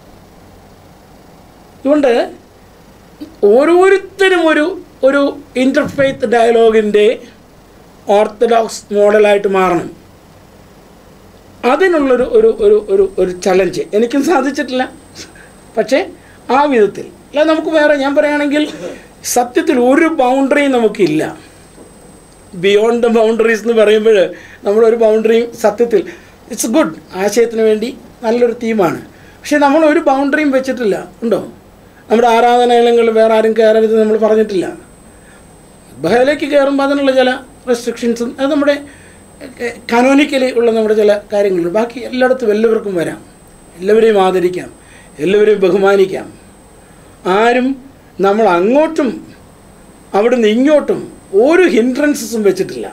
അതുകൊണ്ട് ഓരോരുത്തരും ഒരു ഒരു ഇൻ്റർഫെയ്ത്ത് ഡയലോഗിൻ്റെ ഓർത്തഡോക്സ് മോഡലായിട്ട് മാറണം അതിനുള്ളൊരു ഒരു ഒരു ഒരു ഒരു ചലഞ്ച് എനിക്കും സാധിച്ചിട്ടില്ല പക്ഷേ ആ വിധത്തിൽ അല്ല നമുക്ക് വേറെ ഞാൻ പറയുകയാണെങ്കിൽ സത്യത്തിൽ ഒരു ബൗണ്ടറിയും നമുക്കില്ല ബിയോണ്ട് ദ ബൗണ്ടറീസ് എന്ന് പറയുമ്പോൾ നമ്മളൊരു ബൗണ്ടറിയും സത്യത്തിൽ ഇറ്റ്സ് ഗുഡ് ആശയത്തിന് വേണ്ടി നല്ലൊരു തീമാണ് പക്ഷേ നമ്മൾ ഒരു ബൗണ്ടറിയും വെച്ചിട്ടില്ല ഉണ്ടോ നമ്മുടെ ആരാധനാലയങ്ങളിൽ വേറെ ആരും കയറരുത് നമ്മൾ പറഞ്ഞിട്ടില്ല ബഹയിലേക്ക് കയറുമ്പോൾ അതിനുള്ള ചില റെസ്ട്രിക്ഷൻസും അത് നമ്മുടെ കനോനിക്കലി ഉള്ള നമ്മുടെ ചില കാര്യങ്ങളുണ്ട് ബാക്കി എല്ലായിടത്തും എല്ലാവർക്കും വരാം എല്ലാവരെയും ആദരിക്കാം എല്ലാവരെയും ബഹുമാനിക്കാം ആരും നമ്മൾ അങ്ങോട്ടും അവിടുന്ന് ഇങ്ങോട്ടും ഒരു ഹിൻഡ്രൻസസും വെച്ചിട്ടില്ല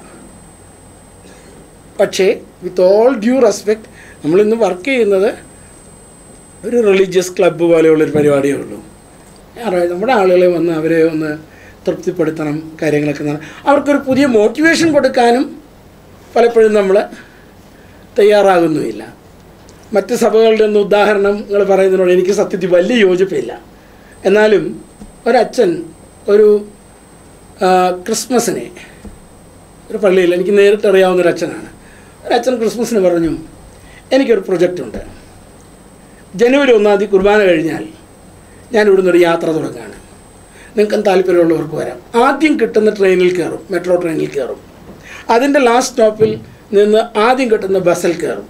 പക്ഷേ വിത്ത് ഓൾ ഡ്യൂ റെസ്പെക്റ്റ് നമ്മളിന്ന് വർക്ക് ചെയ്യുന്നത് ഒരു റിലീജിയസ് ക്ലബ്ബ് പോലെയുള്ളൊരു പരിപാടിയേ ഉള്ളൂ ഞായറാഴ്ച നമ്മുടെ ആളുകളെ വന്ന് അവരെ ഒന്ന് തൃപ്തിപ്പെടുത്തണം കാര്യങ്ങളൊക്കെ നട- അവർക്കൊരു പുതിയ മോട്ടിവേഷൻ കൊടുക്കാനും പലപ്പോഴും നമ്മൾ തയ്യാറാകുന്നുമില്ല മറ്റ് സഭകളുടെ ഒന്നും ഉദാഹരണങ്ങൾ പറയുന്നതിനോട് എനിക്ക് സത്യത്തിൽ വലിയ യോജിപ്പില്ല എന്നാലും ഒരച്ഛൻ ഒരു ആ, ക്രിസ്മസിനെ ഒരു പള്ളിയിൽ എനിക്ക് നേരിട്ട് അറിയാവുന്ന ഒരു അച്ഛനാണ് ഒരച്ഛൻ ക്രിസ്മസിന് പറഞ്ഞു എനിക്കൊരു പ്രൊജക്റ്റുണ്ട് ജനുവരി ഒന്നാം തീയതി കുർബാന കഴിഞ്ഞാൽ ഞാൻ ഇവിടുന്ന് ഒരു യാത്ര തുടങ്ങുകയാണ് നിങ്ങൾക്കും താല്പര്യമുള്ളവർക്ക് വരാം ആദ്യം കിട്ടുന്ന ട്രെയിനിൽ കയറും മെട്രോ ട്രെയിനിൽ കയറും അതിൻ്റെ ലാസ്റ്റ് സ്റ്റോപ്പിൽ നിന്ന് ആദ്യം കിട്ടുന്ന ബസ്സിൽ കയറും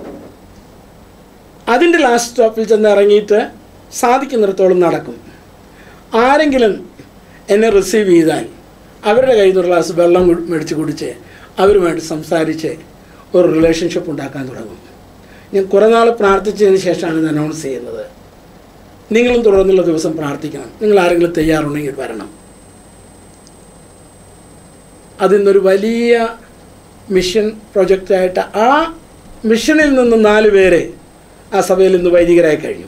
അതിൻ്റെ ലാസ്റ്റ് സ്റ്റോപ്പിൽ ചെന്ന് ഇറങ്ങിയിട്ട് സാധിക്കുന്നിടത്തോളം നടക്കും ആരെങ്കിലും എന്നെ റിസീവ് ചെയ്താൽ അവരുടെ കയ്യിൽ നിന്ന് ഒരു ഗ്ലാസ് വെള്ളം കു- മേടിച്ച് കുടിച്ച് അവരുമായിട്ട് സംസാരിച്ച് ഒരു റിലേഷൻഷിപ്പ് ഉണ്ടാക്കാൻ തുടങ്ങും ഞാൻ കുറേ നാൾ പ്രാർത്ഥിച്ചതിന് ശേഷമാണ് ഇത് അനൗൺസ് ചെയ്യുന്നത് നിങ്ങളും തുടർന്നുള്ള ദിവസം പ്രാർത്ഥിക്കണം നിങ്ങൾ ആരെങ്കിലും തയ്യാറുണ്ടെങ്കിൽ വരണം അതിന്നൊരു വലിയ മിഷൻ പ്രൊജക്റ്റായിട്ട് ആ മിഷനിൽ നിന്ന് നാല് പേരെ ആ സഭയിൽ നിന്ന് വൈദികരായി കഴിഞ്ഞു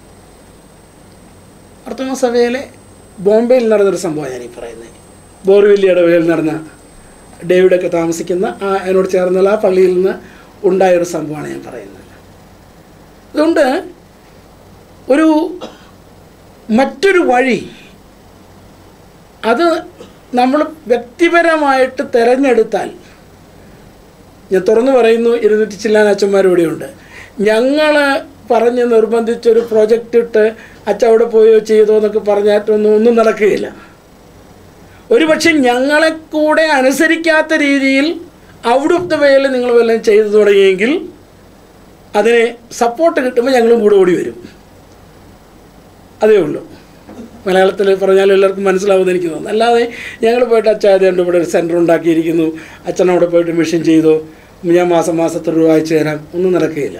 അർത്ഥമ സഭയിലെ ബോംബെയിൽ നടന്നൊരു സംഭവമാണ് ഞാനീ പറയുന്നത് ബോർവില്ലിയുടെ പേരിൽ നടന്ന ഡേവിഡൊക്കെ താമസിക്കുന്ന ആ എന്നോട് ചേർന്നുള്ള ആ പള്ളിയിൽ നിന്ന് ഉണ്ടായൊരു സംഭവമാണ് ഞാൻ പറയുന്നത് അതുകൊണ്ട് ഒരു മറ്റൊരു വഴി അത് നമ്മൾ വ്യക്തിപരമായിട്ട് തിരഞ്ഞെടുത്താൽ ഞാൻ തുറന്നു പറയുന്നു ഇരുന്നൂറ്റി ചില്ലാൻ അച്ഛന്മാർ ഇവിടെയുണ്ട് ഞങ്ങൾ പറഞ്ഞ് നിർബന്ധിച്ചൊരു പ്രൊജക്റ്റ് ഇട്ട് അച്ഛ അവിടെ പോയോ ചെയ്തോ എന്നൊക്കെ പറഞ്ഞായിട്ടൊന്നും ഒന്നും നടക്കുകയില്ല ഒരു പക്ഷെ ഞങ്ങളെ കൂടെ അനുസരിക്കാത്ത രീതിയിൽ ഔട്ട് ഓഫ് ദ വേയിൽ നിങ്ങൾ വല്ലതും ചെയ്തു തുടങ്ങിയെങ്കിൽ അതിന് സപ്പോർട്ട് കിട്ടുമ്പോൾ ഞങ്ങളും കൂടെ ഓടി വരും അതേ ഉള്ളൂ മലയാളത്തിൽ പറഞ്ഞാലും എല്ലാവർക്കും മനസ്സിലാവുമെന്ന് എനിക്ക് തോന്നുന്നു അല്ലാതെ ഞങ്ങൾ പോയിട്ട് അച്ഛൻ അതുകൊണ്ട് ഇവിടെ ഒരു സെൻറ്റർ ഉണ്ടാക്കിയിരിക്കുന്നു അച്ഛൻ അവിടെ പോയിട്ട് മിഷൻ ചെയ്തു ഞാൻ മാസം മാസത്തെ രൂപ അയച്ചു തരാം ഒന്നും നടക്കുകയില്ല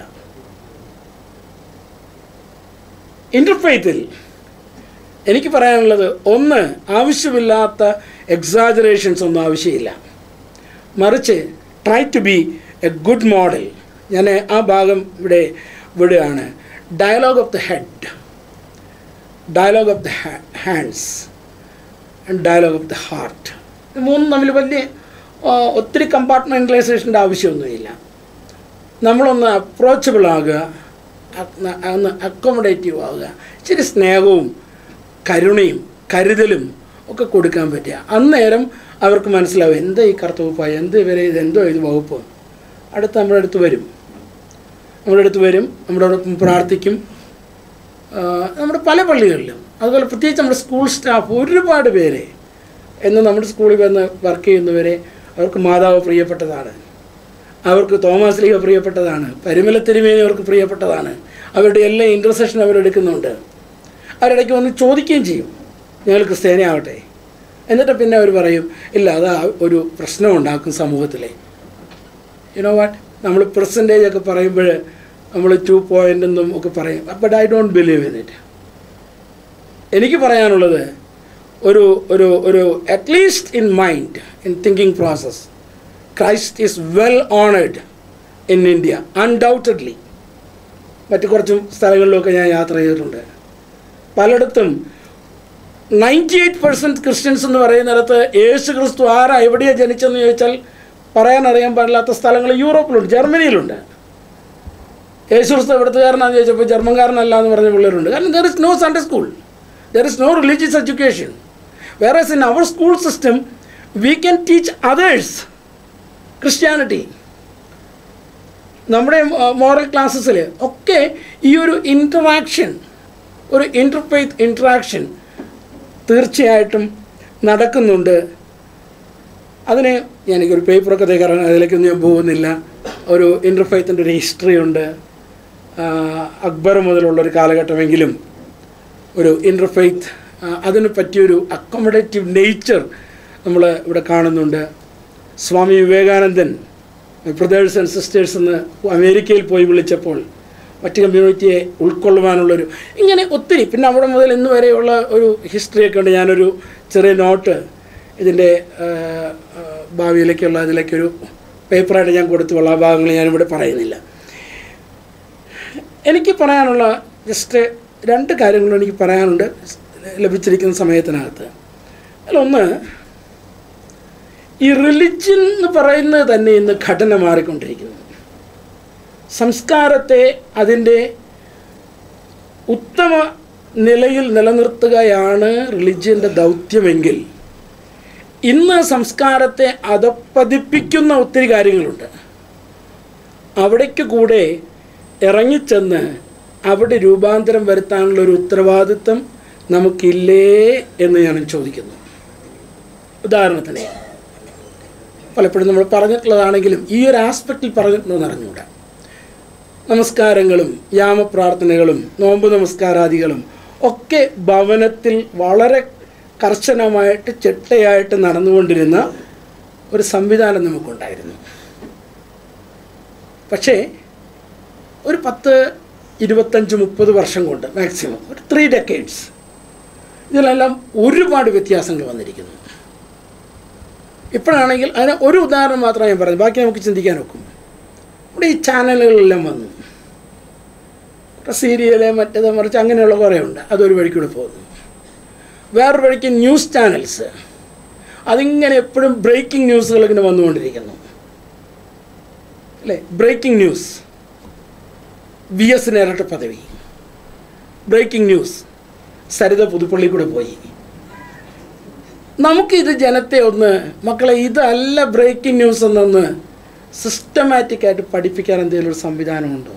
ഇൻ്റർഫെയ്ത്തിൽ എനിക്ക് പറയാനുള്ളത് ഒന്ന് ആവശ്യമില്ലാത്ത എക്സാജറേഷൻസ് ഒന്നും ആവശ്യമില്ല മറിച്ച് try to be a good model ഞാൻ ആ ഭാഗം ഇവിടെ വിടുകയാണ് dialogue of the head dialogue of the hands and dialogue of the heart ഇത് മൂന്നും തമ്മിൽ വലിയ ആ, ഒത്തിരി കമ്പാർട്ട്മെൻറ്റലൈസേഷൻ്റെ ആവശ്യമൊന്നുമില്ല നമ്മളൊന്ന് അപ്രോച്ചബിൾ ആകുക അ- ഒന്ന് അക്കോമഡേറ്റീവ് ആവുക ഇച്ചിരി സ്നേഹവും കരുണയും കരുതലും ഒക്കെ കൊടുക്കാൻ പറ്റുക അന്നേരം അവർക്ക് മനസ്സിലാവും എന്താ ഈ കറുത്ത വകുപ്പായ എന്ത് ഇവരെ ഇത് എന്തോ ഇത് വകുപ്പ് അടുത്ത് നമ്മുടെ അടുത്ത് വരും നമ്മുടെ അടുത്ത് വരും നമ്മുടെ ഒപ്പം പ്രാർത്ഥിക്കും ആ, നമ്മുടെ പല പള്ളികളിലും അതുപോലെ പ്രത്യേകിച്ച് നമ്മുടെ സ്കൂൾ സ്റ്റാഫ് ഒരുപാട് പേരെ എന്ന് നമ്മുടെ സ്കൂളിൽ വന്ന് വർക്ക് ചെയ്യുന്നവരെ അവർക്ക് മാതാവ് പ്രിയപ്പെട്ടതാണ് അവർക്ക് തോമസ് ലീഗ പ്രിയപ്പെട്ടതാണ് പരിമല തിരുമേനി അവർക്ക് പ്രിയപ്പെട്ടതാണ് അവരുടെ എല്ലാ ഇൻ്റർസെഷൻ അവരെടുക്കുന്നുണ്ട് അവരിടയ്ക്ക് വന്ന് ചോദിക്കുകയും ചെയ്യും ഞങ്ങൾ ക്രിസ്ത്യാനിയാവട്ടെ എന്നിട്ട് പിന്നെ അവർ പറയും ഇല്ല അത് ആ ഒരു പ്രശ്നം ഉണ്ടാക്കും സമൂഹത്തിലെ യുനോ വാട്ട് നമ്മൾ പെർസെൻറ്റേജ് ഒക്കെ പറയുമ്പോൾ നമ്മൾ ടു പോയിൻ്റ് എന്നും ഒക്കെ പറയും but I don't believe in it എനിക്ക് പറയാനുള്ളത് ഒരു ഒരു ഒരു at least in mind in thinking process Christ is well owned in India undoubtedly മറ്റു കുറച്ചും സ്ഥലങ്ങളിലൊക്കെ ഞാൻ യാത്ര ചെയ്തിട്ടുണ്ട് പലയിടത്തും നയൻറ്റി എയ്റ്റ് പെർസെൻറ്റ് ക്രിസ്ത്യൻസ് എന്ന് പറയുന്നിടത്ത് യേശു ക്രിസ്തു ആരാ എവിടെയാണ് ജനിച്ചെന്ന് ചോദിച്ചാൽ പറയാൻ അറിയാൻ പാടില്ലാത്ത സ്ഥലങ്ങൾ യൂറോപ്പിലുണ്ട് ജർമ്മനിയിലുണ്ട് യേശു ക്രിസ്തു എവിടുത്തുകാരനാണെന്ന് ചോദിച്ചപ്പോൾ ജർമ്മൻകാരനല്ല എന്ന് പറഞ്ഞ പിള്ളേരുണ്ട് കാരണം there is no Sunday school there is no religious education വേറെ in our school system we can teach others Christianity നമ്മുടെ മോറൽ ക്ലാസ്സസിൽ ഒക്കെ ഈ ഒരു ഇൻറ്ററാക്ഷൻ ഒരു ഇൻ്റർഫെയ്ത്ത് ഇൻറ്ററാക്ഷൻ തീർച്ചയായിട്ടും നടക്കുന്നുണ്ട് അതിന് എനിക്കൊരു പേപ്പറൊക്കെ തയ്യാറാണ് അതിലേക്കൊന്നും ഞാൻ പോകുന്നില്ല ഒരു ഇൻ്റർഫെയ്ത്തിൻ്റെ ഒരു ഹിസ്റ്ററി ഉണ്ട് ആ, അക്ബർ മുതലുള്ള ഒരു കാലഘട്ടമെങ്കിലും ഒരു ഇൻ്റർഫെയ്ത്ത് അതിന് പറ്റിയൊരു അക്കോമഡേറ്റീവ് നേച്ചർ നമ്മൾ ഇവിടെ കാണുന്നുണ്ട് Swami Vivekanandan brothers and sisters എന്ന് അമേരിക്കയിൽ പോയി വിളിച്ചപ്പോൾ മറ്റ് കമ്മ്യൂണിറ്റിയെ ഉൾക്കൊള്ളുവാനുള്ളൊരു ഇങ്ങനെ ഒത്തിരി പിന്നെ അവിടെ മുതൽ ഇന്ന് വരെയുള്ള ഒരു ഹിസ്റ്ററിയൊക്കെ ഉണ്ട് ഞാനൊരു ചെറിയ നോട്ട് ഇതിൻ്റെ ആ, ആ, ഭാവിയിലേക്കുള്ള അതിലേക്കൊരു പേപ്പറായിട്ട് ഞാൻ കൊടുത്തുള്ള ആ ഭാഗങ്ങൾ ഞാനിവിടെ പറയുന്നില്ല എനിക്ക് പറയാനുള്ള ജസ്റ്റ് രണ്ട് കാര്യങ്ങളും എനിക്ക് പറയാനുണ്ട് ലഭിച്ചിരിക്കുന്ന സമയത്തിനകത്ത് അതിലൊന്ന് ഈ റിലിജ്യൻ എന്ന് പറയുന്നത് തന്നെ ഇന്ന് ഘടന മാറിക്കൊണ്ടിരിക്കുന്നു സംസ്കാരത്തെ അതിൻ്റെ ഉത്തമ നിലയിൽ നിലനിർത്തുകയാണ് റിലിജ്യൻ്റെ ദൗത്യമെങ്കിൽ ഇന്ന് സംസ്കാരത്തെ അധപ്പതിപ്പിക്കുന്ന ഒത്തിരി കാര്യങ്ങളുണ്ട് അവിടേക്ക് കൂടെ ഇറങ്ങിച്ചെന്ന് അവിടെ രൂപാന്തരം വരുത്താനുള്ള ഒരു ഉത്തരവാദിത്വം നമുക്കില്ലേ എന്ന് ഞാൻ ചോദിക്കുന്നു ഉദാഹരണത്തിന് പലപ്പോഴും നമ്മൾ പറഞ്ഞിട്ടുള്ളതാണെങ്കിലും ഈ ഒരു ആസ്പെക്റ്റിൽ പറഞ്ഞിട്ടുണ്ടെന്ന് അറിഞ്ഞുകൂടാ നമസ്കാരങ്ങളും യാമപ്രാർത്ഥനകളും നോമ്പ് നമസ്കാരാദികളും ഒക്കെ ഭവനത്തിൽ വളരെ കർശനമായിട്ട് ചിട്ടയായിട്ട് നടന്നുകൊണ്ടിരുന്ന ഒരു സംവിധാനം നമുക്കുണ്ടായിരുന്നു പക്ഷേ ഒരു പത്ത് ഇരുപത്തഞ്ച് മുപ്പത് വർഷം കൊണ്ട് മാക്സിമം ഒരു ത്രീ ഡെക്കേഡ്സ് ഇതിലെല്ലാം ഒരുപാട് വ്യത്യാസങ്ങൾ വന്നിരിക്കുന്നു ഇപ്പോഴാണെങ്കിൽ അതിന് ഒരു ഉദാഹരണം മാത്രമേ ഞാൻ പറഞ്ഞു ബാക്കി നമുക്ക് ചിന്തിക്കാൻ ഒക്കും ഇവിടെ ഈ ചാനലുകളെല്ലാം വന്നു കുറേ സീരിയല് മറ്റേത് മറിച്ച് അങ്ങനെയുള്ള കുറേ ഉണ്ട് അതൊരു വഴിക്കൂടെ പോകുന്നു വേറൊരു വഴിക്ക് ന്യൂസ് ചാനൽസ് അതിങ്ങനെ എപ്പോഴും ബ്രേക്കിംഗ് ന്യൂസുകൾ ഇങ്ങനെ വന്നുകൊണ്ടിരിക്കുന്നു അല്ലേ ബ്രേക്കിംഗ് ന്യൂസ് വി എസിന് ഇരട്ട പദവി ബ്രേക്കിംഗ് ന്യൂസ് സരിത പുതുപ്പള്ളി കൂടെ പോയി നമുക്കിത് ജനത്തെ ഒന്ന് മക്കളെ ഇതല്ല ബ്രേക്കിംഗ് ന്യൂസ് എന്നൊന്ന് സിസ്റ്റമാറ്റിക് ആയിട്ട് പഠിപ്പിക്കാൻ എന്തെങ്കിലും ഒരു സംവിധാനമുണ്ടോ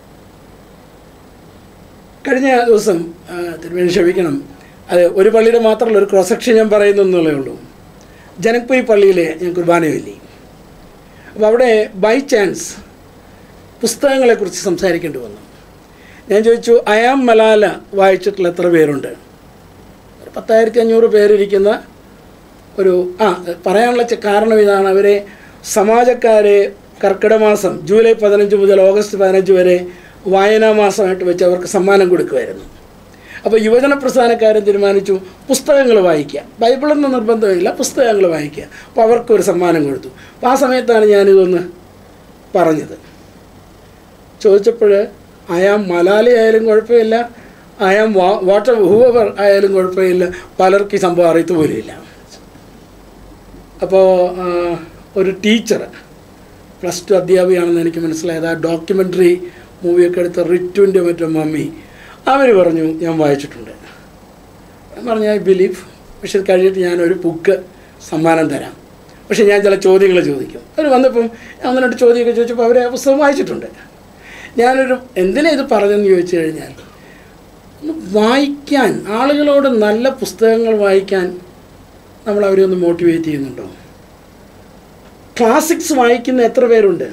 കഴിഞ്ഞ ദിവസം ആ, തിരുവേണി ക്ഷമിക്കണം അത് ഒരു പള്ളിയുടെ മാത്രമല്ല ഒരു ക്രോസക്ഷൻ ഞാൻ പറയുന്നു എന്നുള്ളേ ഉള്ളൂ ജനക്പുരി പള്ളിയിലെ ഞാൻ കുർബാനയില്ലേ അപ്പോൾ അവിടെ ബൈ ചാൻസ് പുസ്തകങ്ങളെക്കുറിച്ച് സംസാരിക്കേണ്ടി വന്നു ഞാൻ ചോദിച്ചു അയാം മലാല വായിച്ചിട്ടുള്ള എത്ര പേരുണ്ട് ഒരു പത്തായിരത്തി അഞ്ഞൂറ് പേരിരിക്കുന്ന ഒരു ആ പറയാനുള്ള ചെ- കാരണം ഇതാണ് അവരെ സമാജക്കാരെ കർക്കിടക മാസം ജൂലൈ പതിനഞ്ച് മുതൽ ഓഗസ്റ്റ് പതിനഞ്ച് വരെ വായനാ മാസമായിട്ട് വെച്ച് അവർക്ക് സമ്മാനം കൊടുക്കുമായിരുന്നു അപ്പോൾ യുവജന പ്രസ്ഥാനക്കാരൻ തീരുമാനിച്ചു പുസ്തകങ്ങൾ വായിക്കുക ബൈബിളൊന്നും നിർബന്ധമില്ല പുസ്തകങ്ങൾ വായിക്കുക അപ്പോൾ അവർക്കൊരു സമ്മാനം കൊടുത്തു അപ്പോൾ ആ സമയത്താണ് ഞാനിതൊന്ന് പറഞ്ഞത് ചോദിച്ചപ്പോൾ അയാം മലാലി ആയാലും കുഴപ്പമില്ല അയാം വാ വാട്ടർ ഹൂവർ ആയാലും കുഴപ്പമില്ല പലർക്കും ഈ സംഭവം അറിയത്തു പോലുമില്ല അപ്പോൾ ഒരു ടീച്ചർ പ്ലസ് ടു അധ്യാപികയാണെന്ന് എനിക്ക് മനസ്സിലായത് ആ ഡോക്യുമെൻ്ററി മൂവിയൊക്കെ എടുത്ത റിറ്റുവിൻ്റെ മറ്റോ മമ്മി അവർ പറഞ്ഞു ഞാൻ വായിച്ചിട്ടുണ്ട് ഞാൻ പറഞ്ഞു ഐ ബിലീവ് പക്ഷെ ഇത് കഴിഞ്ഞിട്ട് ഞാനൊരു ബുക്ക് സമ്മാനം തരാം പക്ഷെ ഞാൻ ചില ചോദ്യങ്ങൾ ചോദിക്കും അവർ വന്നപ്പം ഞാൻ ഒന്ന് രണ്ട് ചോദ്യമൊക്കെ ചോദിച്ചപ്പോൾ അവരെ ആ പുസ്തകം വായിച്ചിട്ടുണ്ട് ഞാനൊരു എന്തിനാ ഇത് പറഞ്ഞതെന്ന് ചോദിച്ചു കഴിഞ്ഞാൽ ഒന്ന് വായിക്കാൻ ആളുകളോട് നല്ല പുസ്തകങ്ങൾ വായിക്കാൻ നമ്മൾ അവരെ ഒന്ന് മോട്ടിവേറ്റ് ചെയ്യുന്നുണ്ടോ ക്ലാസിക്സ് വായിക്കുന്ന എത്ര പേരുണ്ട്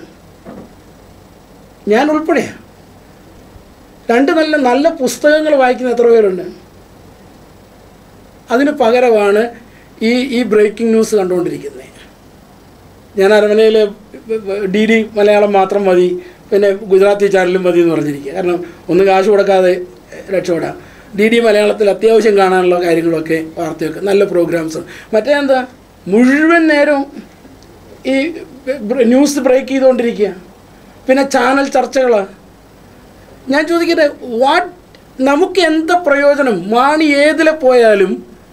ഞാൻ ഉൾപ്പെടെ രണ്ട് നല്ല നല്ല പുസ്തകങ്ങൾ വായിക്കുന്ന എത്ര പേരുണ്ട് അതിന് പകരമാണ് ഈ ഈ ബ്രേക്കിംഗ് ന്യൂസ് കണ്ടുകൊണ്ടിരിക്കുന്നത് ഞാൻ അരമനയിൽ ഡി ഡി മലയാളം മാത്രം മതി പിന്നെ ഗുജറാത്തി ചാനലും മതി എന്ന് പറഞ്ഞിരിക്കുക കാരണം ഒന്ന് കാശ് കൊടുക്കാതെ രക്ഷപ്പെടാം ഡി ഡി മലയാളത്തിൽ അത്യാവശ്യം കാണാനുള്ള കാര്യങ്ങളൊക്കെ വാർത്തയൊക്കെ നല്ല പ്രോഗ്രാംസ് മറ്റേ എന്താ മുഴുവൻ നേരവും ഈ ബ്ര- ന്യൂസ് ബ്രേക്ക് ചെയ്തുകൊണ്ടിരിക്കുക പിന്നെ ചാനൽ ചർച്ചകളാണ് ഞാൻ ചോദിക്കട്ടെ വാട്ട് നമുക്ക് എന്താ പ്രയോജനം മാണി ഏതിലെ പോയാലും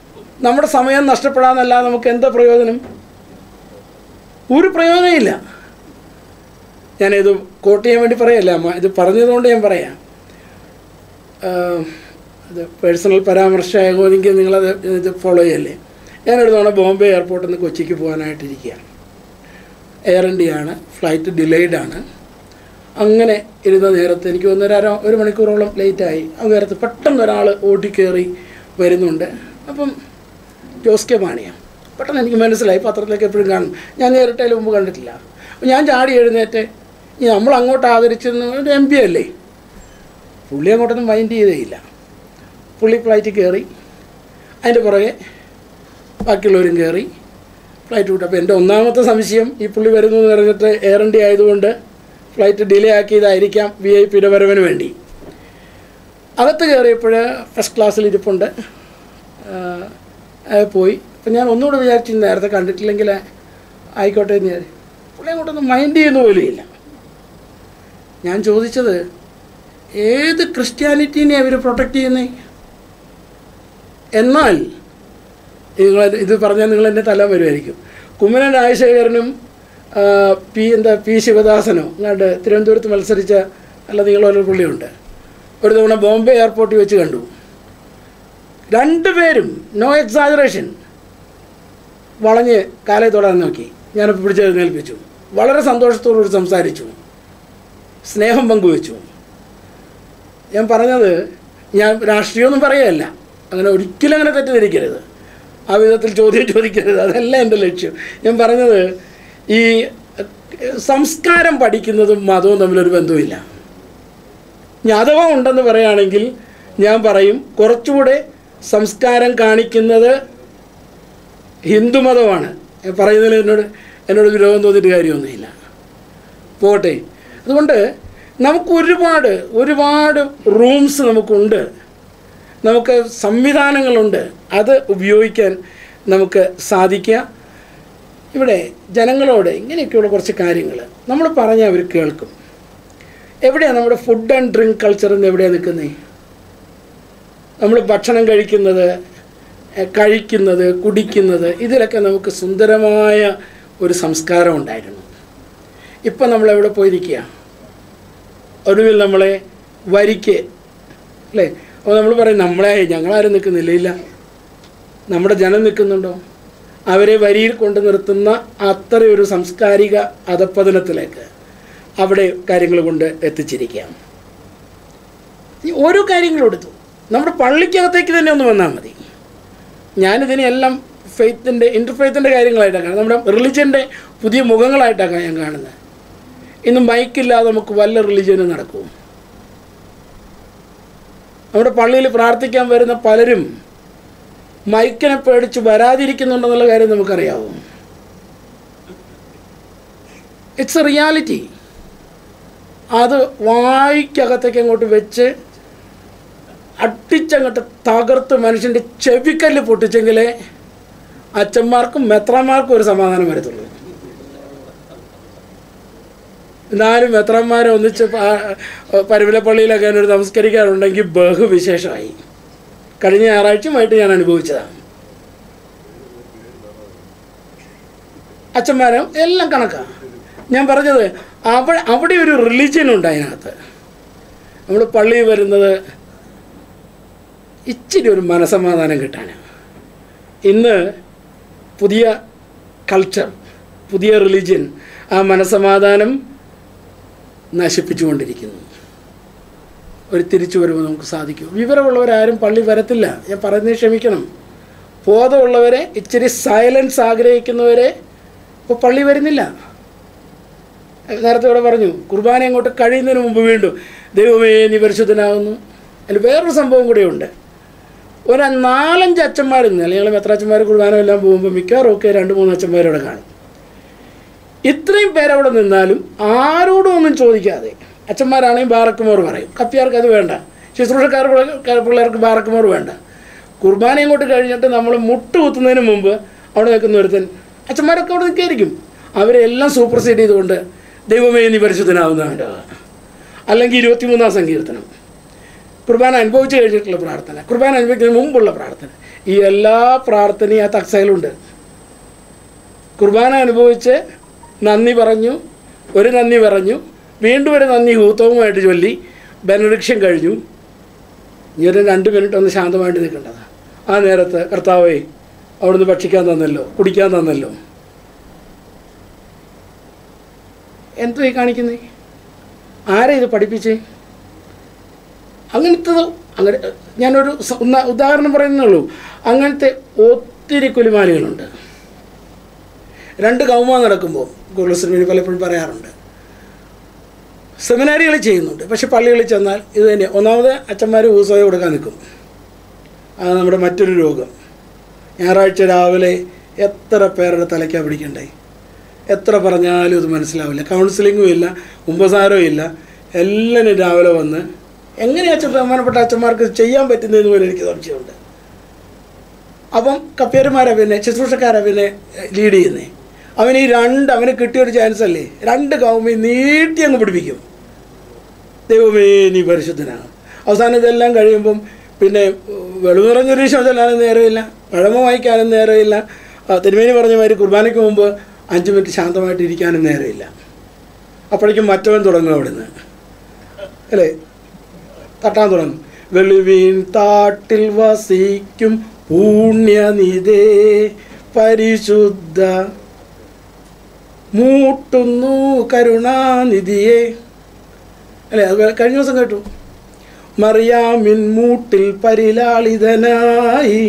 നമ്മുടെ സമയം നഷ്ടപ്പെടാന്നല്ലാതെ നമുക്ക് എന്താ പ്രയോജനം ഒരു പ്രയോജനമില്ല ഞാനിത് കോട്ട് ചെയ്യാൻ വേണ്ടി പറയല്ല അമ്മ ഇത് പറഞ്ഞതുകൊണ്ട് ഞാൻ പറയാം ആഹ് ഇത് പേഴ്സണൽ പരാമർശമാകുമെങ്കിൽ നിങ്ങളത് ഇത് ഫോളോ ചെയ്യല്ലേ ഞാനൊരു തവണ ബോംബെ എയർപോർട്ടിൽ നിന്ന് കൊച്ചിക്ക് പോകാനായിട്ടിരിക്കുകയാണ് എയർ ഇന്ത്യയാണ് ഫ്ലൈറ്റ് ഡിലേഡ് ആണ് അങ്ങനെ ഇരുന്ന നേരത്ത് എനിക്ക് ഒന്നര അര ഒരു മണിക്കൂറോളം ലേറ്റായി ആ നേരത്ത് പെട്ടെന്ന് ഒരാൾ ഓടിക്കയറി വരുന്നുണ്ട് അപ്പം ജോസ് കെ മാണിയാണ് പെട്ടെന്ന് എനിക്ക് മനസ്സിലായി പത്രത്തിലൊക്കെ എപ്പോഴും കാണും ഞാൻ നേരിട്ട് അതിന് മുമ്പ് കണ്ടിട്ടില്ല അപ്പം ഞാൻ ചാടി എഴുന്നേറ്റ് ഈ നമ്മൾ അങ്ങോട്ട് ആദരിച്ചെന്ന് ഒരു എം പി അല്ലേ പുള്ളി അങ്ങോട്ടൊന്നും മൈൻഡ് ചെയ്തേയില്ല പുള്ളി ഫ്ലൈറ്റ് കയറി അതിൻ്റെ പുറകെ ബാക്കിയുള്ളവരും കയറി ഫ്ലൈറ്റ് വിട്ടു അപ്പോൾ എൻ്റെ ഒന്നാമത്തെ സംശയം ഈ പുള്ളി വരുന്നു എന്ന് പറഞ്ഞിട്ട് എയർ ഇന്ത്യ ആയതുകൊണ്ട് ഫ്ലൈറ്റ് ഡിലേ ആക്കിയതായിരിക്കാം വി ഐ പിയുടെ വരവിന് വേണ്ടി അകത്ത് കയറിയപ്പോൾ ഫസ്റ്റ് ക്ലാസ്സിൽ ഇരിപ്പുണ്ട് ആ, ആ, പോയി അപ്പം ഞാൻ ഒന്നുകൂടെ വിചാരിച്ചു നേരത്തെ കണ്ടിട്ടില്ലെങ്കിൽ ആയിക്കോട്ടെ എന്ന് വിചാരിച്ചു പുള്ളി അങ്ങോട്ടൊന്നും മൈൻഡ് ചെയ്യുന്ന പോലെയില്ല ഞാൻ ചോദിച്ചത് ഏത് ക്രിസ്ത്യാനിറ്റീനെ അവർ പ്രൊട്ടക്റ്റ് ചെയ്യുന്നേ എന്നാൽ നിങ്ങൾ ഇത് പറഞ്ഞാൽ നിങ്ങൾ എൻ്റെ തല വരുമായിരിക്കും കുമ്മനൻ രാജശേഖരനും ആ, പി എന്താ പി ശിവദാസനോ അങ്ങാണ്ട് തിരുവനന്തപുരത്ത് മത്സരിച്ച നല്ല നീളമുള്ള പുള്ളിയുണ്ട് ഒരു തവണ ബോംബെ എയർപോർട്ടിൽ വെച്ച് കണ്ടു രണ്ടുപേരും നോ എക്സാജറേഷൻ വളഞ്ഞ് കാലെ തൊടാൻ നോക്കി ഞാനിപ്പോൾ പിടിച്ചെഴുന്നേൽപ്പിച്ചു വളരെ സന്തോഷത്തോടുകൂടി സംസാരിച്ചു സ്നേഹം പങ്കുവെച്ചു ഞാൻ പറഞ്ഞത് ഞാൻ രാഷ്ട്രീയമൊന്നും പറയുകയല്ല അങ്ങനെ ഒരിക്കലും അങ്ങനെ തെറ്റിദ്ധരിക്കരുത് ആ വിധത്തിൽ ചോദ്യം ചോദിക്കരുത് അതല്ല എൻ്റെ ലക്ഷ്യം ഞാൻ പറഞ്ഞത് ഈ എഹ്, സംസ്കാരം പഠിക്കുന്നതും മതവും തമ്മിലൊരു ബന്ധവുമില്ല ഇനി അഥവാ ഉണ്ടെന്ന് പറയുകയാണെങ്കിൽ ഞാൻ പറയും കുറച്ചുകൂടെ സംസ്കാരം കാണിക്കുന്നത് ഹിന്ദുമതമാണ് ഞാൻ പറയുന്നതിൽ എന്നോട് എന്നോട് വിരോധം തോന്നിയിട്ട് കാര്യമൊന്നുമില്ല പോട്ടെ അതുകൊണ്ട് നമുക്ക് ഒരുപാട് ഒരുപാട് റൂംസ് നമുക്കുണ്ട് നമുക്ക് സംവിധാനങ്ങളുണ്ട് അത് ഉപയോഗിക്കാൻ നമുക്ക് സാധിക്കുക ഇവിടെ ജനങ്ങളോട് ഇങ്ങനെയൊക്കെയുള്ള കുറച്ച് കാര്യങ്ങൾ നമ്മൾ പറഞ്ഞാൽ അവർ കേൾക്കും എവിടെയാണ് നമ്മുടെ ഫുഡ് ആൻഡ് ഡ്രിങ്ക് കൾച്ചർ എന്ന് എവിടെയാണ് നിൽക്കുന്നത് നമ്മൾ ഭക്ഷണം കഴിക്കുന്നത് എ, കഴിക്കുന്നത് കുടിക്കുന്നത് ഇതിലൊക്കെ നമുക്ക് സുന്ദരമായ ഒരു സംസ്കാരം ഉണ്ടായിരുന്നു ഇപ്പം നമ്മളെവിടെ പോയിരിക്കുക ഒടുവിൽ നമ്മളെ വരിക്ക് അല്ലേ അപ്പോൾ നമ്മൾ പറയും നമ്മളെ ഞങ്ങളാരും നിൽക്കുന്നില്ല ഇല്ല നമ്മുടെ ജനം നിൽക്കുന്നുണ്ടോ അവരെ വരിയിൽ കൊണ്ട് നിർത്തുന്ന അത്രയൊരു സാംസ്കാരിക അധപ്പതനത്തിലേക്ക് അവിടെ കാര്യങ്ങൾ കൊണ്ട് എത്തിച്ചിരിക്കാം ഈ ഓരോ കാര്യങ്ങളും എടുത്തു നമ്മുടെ പള്ളിക്കകത്തേക്ക് തന്നെ ഒന്ന് വന്നാൽ മതി ഞാനിതിനെല്ലാം ഫെയ്ത്തിൻ്റെ ഇൻ്റർഫെയ്ത്തിൻ്റെ കാര്യങ്ങളായിട്ടാണ് കാണുന്നത് നമ്മുടെ റിലിജൻ്റെ പുതിയ മുഖങ്ങളായിട്ടാണ് ഞാൻ കാണുന്നത് ഇന്ന് മൈക്കില്ലാതെ നമുക്ക് വല്ല റിലിജനും നടക്കും നമ്മുടെ പള്ളിയിൽ പ്രാർത്ഥിക്കാൻ വരുന്ന പലരും മൈക്കിനെ പേടിച്ച് വരാതിരിക്കുന്നുണ്ടെന്നുള്ള കാര്യം നമുക്കറിയാവോ ഇറ്റ്സ് എ റിയാലിറ്റി അത് വായിക്കകത്തേക്ക് അങ്ങോട്ട് വെച്ച് അട്ടിച്ചങ്ങോട്ട് തകർത്ത് മനുഷ്യൻ്റെ ചെവിക്കല്ല് പൊട്ടിച്ചെങ്കിലേ അച്ഛന്മാർക്കും മെത്രന്മാർക്കും ഒരു സമാധാനം വരത്തുള്ളൂ നാലും മെത്രന്മാരെ ഒന്നിച്ച് പരുവിലപ്പള്ളിയിലൊക്കെ ഒരു നമസ്കരിക്കാറുണ്ടെങ്കിൽ ബഹുവിശേഷമായി കഴിഞ്ഞ ഞായറാഴ്ചയുമായിട്ട് ഞാൻ അനുഭവിച്ചതാണ് അച്ഛന്മാരും എല്ലാം കണക്കാണ് ഞാൻ പറഞ്ഞത് അവിടെ അവിടെ ഒരു റിലീജിയൻ ഉണ്ട് അതിനകത്ത് നമ്മൾ പള്ളിയിൽ വരുന്നത് ഇച്ചിരി ഒരു മനസമാധാനം കിട്ടാനാണ് ഇന്ന് പുതിയ കൾച്ചർ പുതിയ റിലീജിയൻ ആ മനസമാധാനം നശിപ്പിച്ചുകൊണ്ടിരിക്കുന്നു ഒരു തിരിച്ചു വരുമ്പോൾ നമുക്ക് സാധിക്കും വിവരമുള്ളവരാരും പള്ളി വരത്തില്ല ഞാൻ പറയുന്നത് ക്ഷമിക്കണം ബോധമുള്ളവരെ ഇച്ചിരി സൈലൻസ് ആഗ്രഹിക്കുന്നവരെ ഇപ്പോൾ പള്ളി വരുന്നില്ല നേരത്തെ ഇവിടെ പറഞ്ഞു കുർബാന അങ്ങോട്ട് കഴിയുന്നതിന് മുമ്പ് വീണ്ടും ദൈവമേ നീ പരിശുദ്ധനാകുന്നു അതിൽ വേറൊരു സംഭവം കൂടിയുണ്ട് ഒരു നാലഞ്ച് അച്ഛന്മാർ നിന്ന് അല്ലെങ്കിൽ ഞങ്ങൾ എത്ര അച്ഛന്മാർ കുർബാന എല്ലാം പോകുമ്പോൾ മിക്കവാറും ഒക്കെ രണ്ട് മൂന്ന് അച്ഛന്മാരവിടെ കാണും ഇത്രയും പേരവിടെ നിന്നാലും ആരോടും ഒന്നും ചോദിക്കാതെ അച്ഛന്മാരാണെങ്കിൽ ബാറക്കുമോർ പറയും കപ്പിയാർക്ക് അത് വേണ്ട ശുശ്രൂഷക്കാർ പിള്ളേ- പിള്ളേർക്ക് ബാറക്കുമോർ വേണ്ട കുർബാന അങ്ങോട്ട് കഴിഞ്ഞിട്ട് നമ്മൾ മുട്ട് കുത്തുന്നതിന് മുമ്പ് അവിടെ നിൽക്കുന്ന ഒരുത്തൻ അച്ഛന്മാരൊക്കെ അവിടെ നിൽക്കായിരിക്കും അവരെല്ലാം സൂപ്പർസീഡ് ചെയ്തുകൊണ്ട് ദൈവമേ നീ പരിശുദ്ധനാവുന്നവൻ്റെ അല്ലെങ്കിൽ ഇരുപത്തിമൂന്നാം സങ്കീർത്തനം കുർബാന അനുഭവിച്ച് കഴിഞ്ഞിട്ടുള്ള പ്രാർത്ഥന കുർബാന അനുഭവിക്കുന്നതിന് മുമ്പുള്ള പ്രാർത്ഥന ഈ എല്ലാ പ്രാർത്ഥനയും ആ തക്സയിലുണ്ട് കുർബാന അനുഭവിച്ച് നന്ദി പറഞ്ഞു ഒരു നന്ദി പറഞ്ഞു വീണ്ടും ഒരു നന്ദി ഹൂത്തവുമായിട്ട് ചൊല്ലി ബെനഡിക്ഷൻ കഴിഞ്ഞു ഇനി ഒരു രണ്ട് മിനിറ്റ് ഒന്ന് ശാന്തമായിട്ട് നിൽക്കേണ്ടതാണ് ആ നേരത്ത് കർത്താവേ അവിടുന്ന് ഭക്ഷിക്കാൻ തന്നല്ലോ കുടിക്കാൻ തന്നല്ലോ എന്തോ ഈ കാണിക്കുന്നേ ആരെ ഇത് പഠിപ്പിച്ചേ അങ്ങനത്തെ അങ്ങനെ ഞാനൊരു സ- ഉന്ന- ഉദാഹരണം പറയുന്നേ ഉള്ളൂ അങ്ങനത്തെ ഒത്തിരി കുലിമാലികളുണ്ട് രണ്ട് കൗമ നടക്കുമ്പോൾ ഗുരുസ്വാമി പലപ്പോഴും പറയാറുണ്ട് സെമിനാരികൾ ചെയ്യുന്നുണ്ട് പക്ഷെ പള്ളികളിൽ ചെന്നാൽ ഇത് തന്നെ ഒന്നാമത് അച്ഛന്മാർ ഊസോയ കൊടുക്കാൻ നിൽക്കും അത് നമ്മുടെ മറ്റൊരു രോഗം ഞായറാഴ്ച രാവിലെ എത്ര പേരുടെ തലയ്ക്കാണ് പിടിക്കണ്ടേ എത്ര പറഞ്ഞാലും ഇത് മനസ്സിലാവില്ല കൗൺസിലിങ്ങും ഇല്ല കുമ്പസാരവും ഇല്ല എല്ലാവരും രാവിലെ വന്ന് എങ്ങനെയാ അച്ഛൻ ബഹുമാനപ്പെട്ട അച്ഛന്മാർക്ക് ഇത് ചെയ്യാൻ പറ്റുന്നതെന്ന് പോലും എനിക്ക് സംശയമുണ്ട് അപ്പം കപ്പേരുമാരാ പിന്നെ ശുശ്രൂഷക്കാരാ പിന്നെ ലീഡ് ചെയ്യുന്നേ അവൻ ഈ രണ്ട് അവന് കിട്ടിയൊരു ചാൻസ് അല്ലേ രണ്ട് കൗമി നീട്ടി അങ്ങ് പിടിപ്പിക്കും ദൈവമേ നീ പരിശുദ്ധനാണ് അവസാനം ഇതെല്ലാം കഴിയുമ്പം പിന്നെ വെളു നിറഞ്ഞൊരു ഈശോ ചെല്ലാനും നേരമില്ല പഴമ വായിക്കാനും നേരമില്ല ആ, തിരുമേനി പറഞ്ഞ മാതിരി കുർബാനയ്ക്ക് മുമ്പ് അഞ്ച് മിനിറ്റ് ശാന്തമായിട്ട് ഇരിക്കാനും നേരമില്ല അപ്പോഴേക്കും മറ്റവൻ തുടങ്ങും അവിടുന്ന് അല്ലേ തട്ടാൻ തുടങ്ങും വെളുവീൻ താട്ടിൽ വസിക്കും പുണ്യനിതേ പരിശുദ്ധ മൂട്ടുന്നു കരുണാനിധിയെ അല്ലേ അത് കഴിഞ്ഞ ദിവസം കേട്ടു മറിയാമിൻ മൂട്ടിൽ പരിലാളിതനായി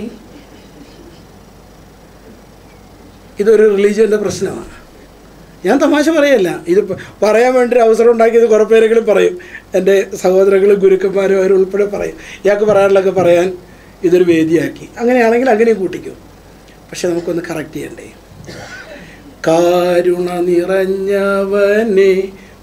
ഇതൊരു റിലീജിയൻ്റെ പ്രശ്നമാണ് ഞാൻ തമാശ പറയല്ല ഇത് പ- പറയാൻ വേണ്ടി ഒരു അവസരം ഉണ്ടാക്കിയത് കുറേ പേരെങ്കിലും പറയും എൻ്റെ സഹോദരങ്ങളും ഗുരുക്കന്മാരും അവർ ഉൾപ്പെടെ പറയും ഇയാൾക്ക് പറയാനുള്ളതൊക്കെ പറയാൻ ഇതൊരു വേദിയാക്കി അങ്ങനെയാണെങ്കിൽ അങ്ങനെ കൂട്ടിക്കും പക്ഷെ നമുക്കൊന്ന് കറക്റ്റ് ചെയ്യണ്ടേ കാരുണ നിറഞ്ഞവനെ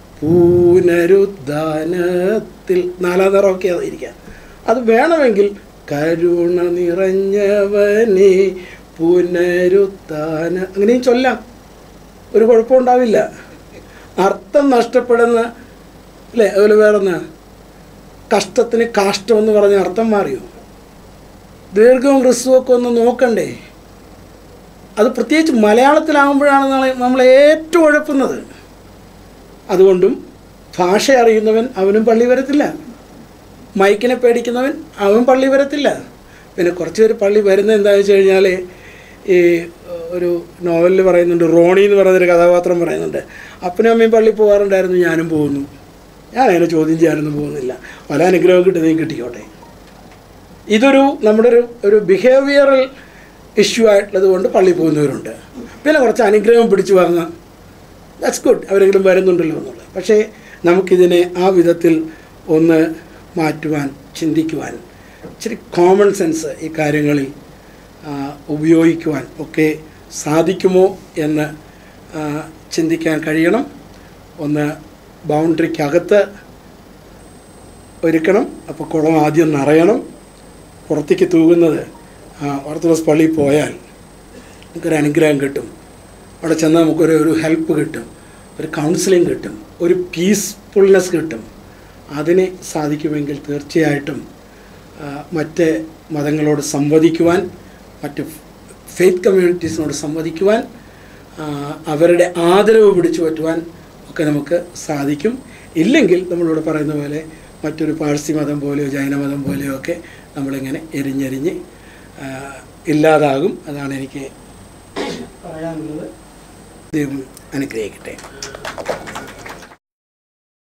പൂനരുദ്ധാനത്തിൽ നാലാം നിറമൊക്കെ ഇരിക്കാം അത് വേണമെങ്കിൽ കരുണ നിറഞ്ഞവനെ പുനരുത്ഥാന അങ്ങനെയും ചൊല്ലാം ഒരു കുഴപ്പമുണ്ടാവില്ല അർത്ഥം നഷ്ടപ്പെടുന്ന അല്ലേ അതുപോലെ വേറൊന്ന് കഷ്ടത്തിന് കാഷ്ടം എന്ന് പറഞ്ഞ അർത്ഥം മാറിയോ ദീർഘവും ഹ്രസ്വമൊക്കെ ഒന്ന് നോക്കണ്ടേ അത് പ്രത്യേകിച്ച് മലയാളത്തിലാകുമ്പോഴാണ് നമ്മളെ നമ്മളെ ഏറ്റവും ഉഴപ്പുന്നത് അതുകൊണ്ടും ഭാഷ അറിയുന്നവൻ അവനും പള്ളി വരത്തില്ല മൈക്കിനെ പേടിക്കുന്നവൻ അവൻ പള്ളി വരത്തില്ല പിന്നെ കുറച്ച് പേര് പള്ളി വരുന്നത് എന്താണെന്ന് വെച്ച് കഴിഞ്ഞാൽ ഈ ഒരു നോവലിൽ പറയുന്നുണ്ട് റോണി എന്ന് പറയുന്നൊരു കഥാപാത്രം പറയുന്നുണ്ട് അപ്പനും അമ്മയും പള്ളി പോകാറുണ്ടായിരുന്നു ഞാനും പോകുന്നു ഞാൻ അതിനെ ചോദ്യം ചെയ്യാനൊന്നും പോകുന്നില്ല പല അനുഗ്രഹം കിട്ടുന്നതും കിട്ടിക്കോട്ടെ ഇതൊരു നമ്മുടെ ഒരു ഒരു ബിഹേവിയറൽ ഇഷ്യൂ ആയിട്ടുള്ളത് കൊണ്ട് പള്ളി പോകുന്നവരുണ്ട് പിന്നെ കുറച്ച് അനുഗ്രഹം പിടിച്ചു വാങ്ങാം ദാറ്റ്സ് ഗുഡ് അവരെങ്കിലും വരുന്നുണ്ടല്ലോ എന്നുള്ളത് പക്ഷേ നമുക്കിതിനെ ആ വിധത്തിൽ ഒന്ന് മാറ്റുവാൻ ചിന്തിക്കുവാൻ ഇച്ചിരി കോമൺ സെൻസ് ഈ കാര്യങ്ങളിൽ ആ, ഉപയോഗിക്കുവാൻ ഒക്കെ സാധിക്കുമോ എന്ന് ആ, ചിന്തിക്കാൻ കഴിയണം ഒന്ന് ബൗണ്ടറിക്കകത്ത് ഒരുക്കണം അപ്പോൾ കുളം ആദ്യം നിറയണം പുറത്തേക്ക് തൂകുന്നത് ഓർത്തഡോക്സ് പള്ളിയിൽ പോയാൽ നമുക്കൊരു അനുഗ്രഹം കിട്ടും അവിടെ ചെന്നാൽ നമുക്കൊരു ഒരു ഹെൽപ്പ് കിട്ടും ഒരു കൗൺസിലിംഗ് കിട്ടും ഒരു പീസ്ഫുൾനെസ് കിട്ടും അതിനെ സാധിക്കുമെങ്കിൽ തീർച്ചയായിട്ടും ആ, മറ്റ് മതങ്ങളോട് സംവദിക്കുവാൻ മറ്റ് ഫെയ്ത്ത് കമ്മ്യൂണിറ്റീസിനോട് സംവദിക്കുവാൻ ആ, അവരുടെ ആദരവ് പിടിച്ചു പറ്റുവാൻ ഒക്കെ നമുക്ക് സാധിക്കും ഇല്ലെങ്കിൽ നമ്മളിവിടെ പറയുന്ന പോലെ മറ്റൊരു പാഴ്സി മതം പോലെയോ ജൈനമതം പോലെയോ ഒക്കെ നമ്മളിങ്ങനെ എരിഞ്ഞെരിഞ്ഞ് ആ, ഇല്ലാതാകും അതാണ് എനിക്ക് പറയാനുള്ളത് ദൈവം അനുഗ്രഹിക്കട്ടെ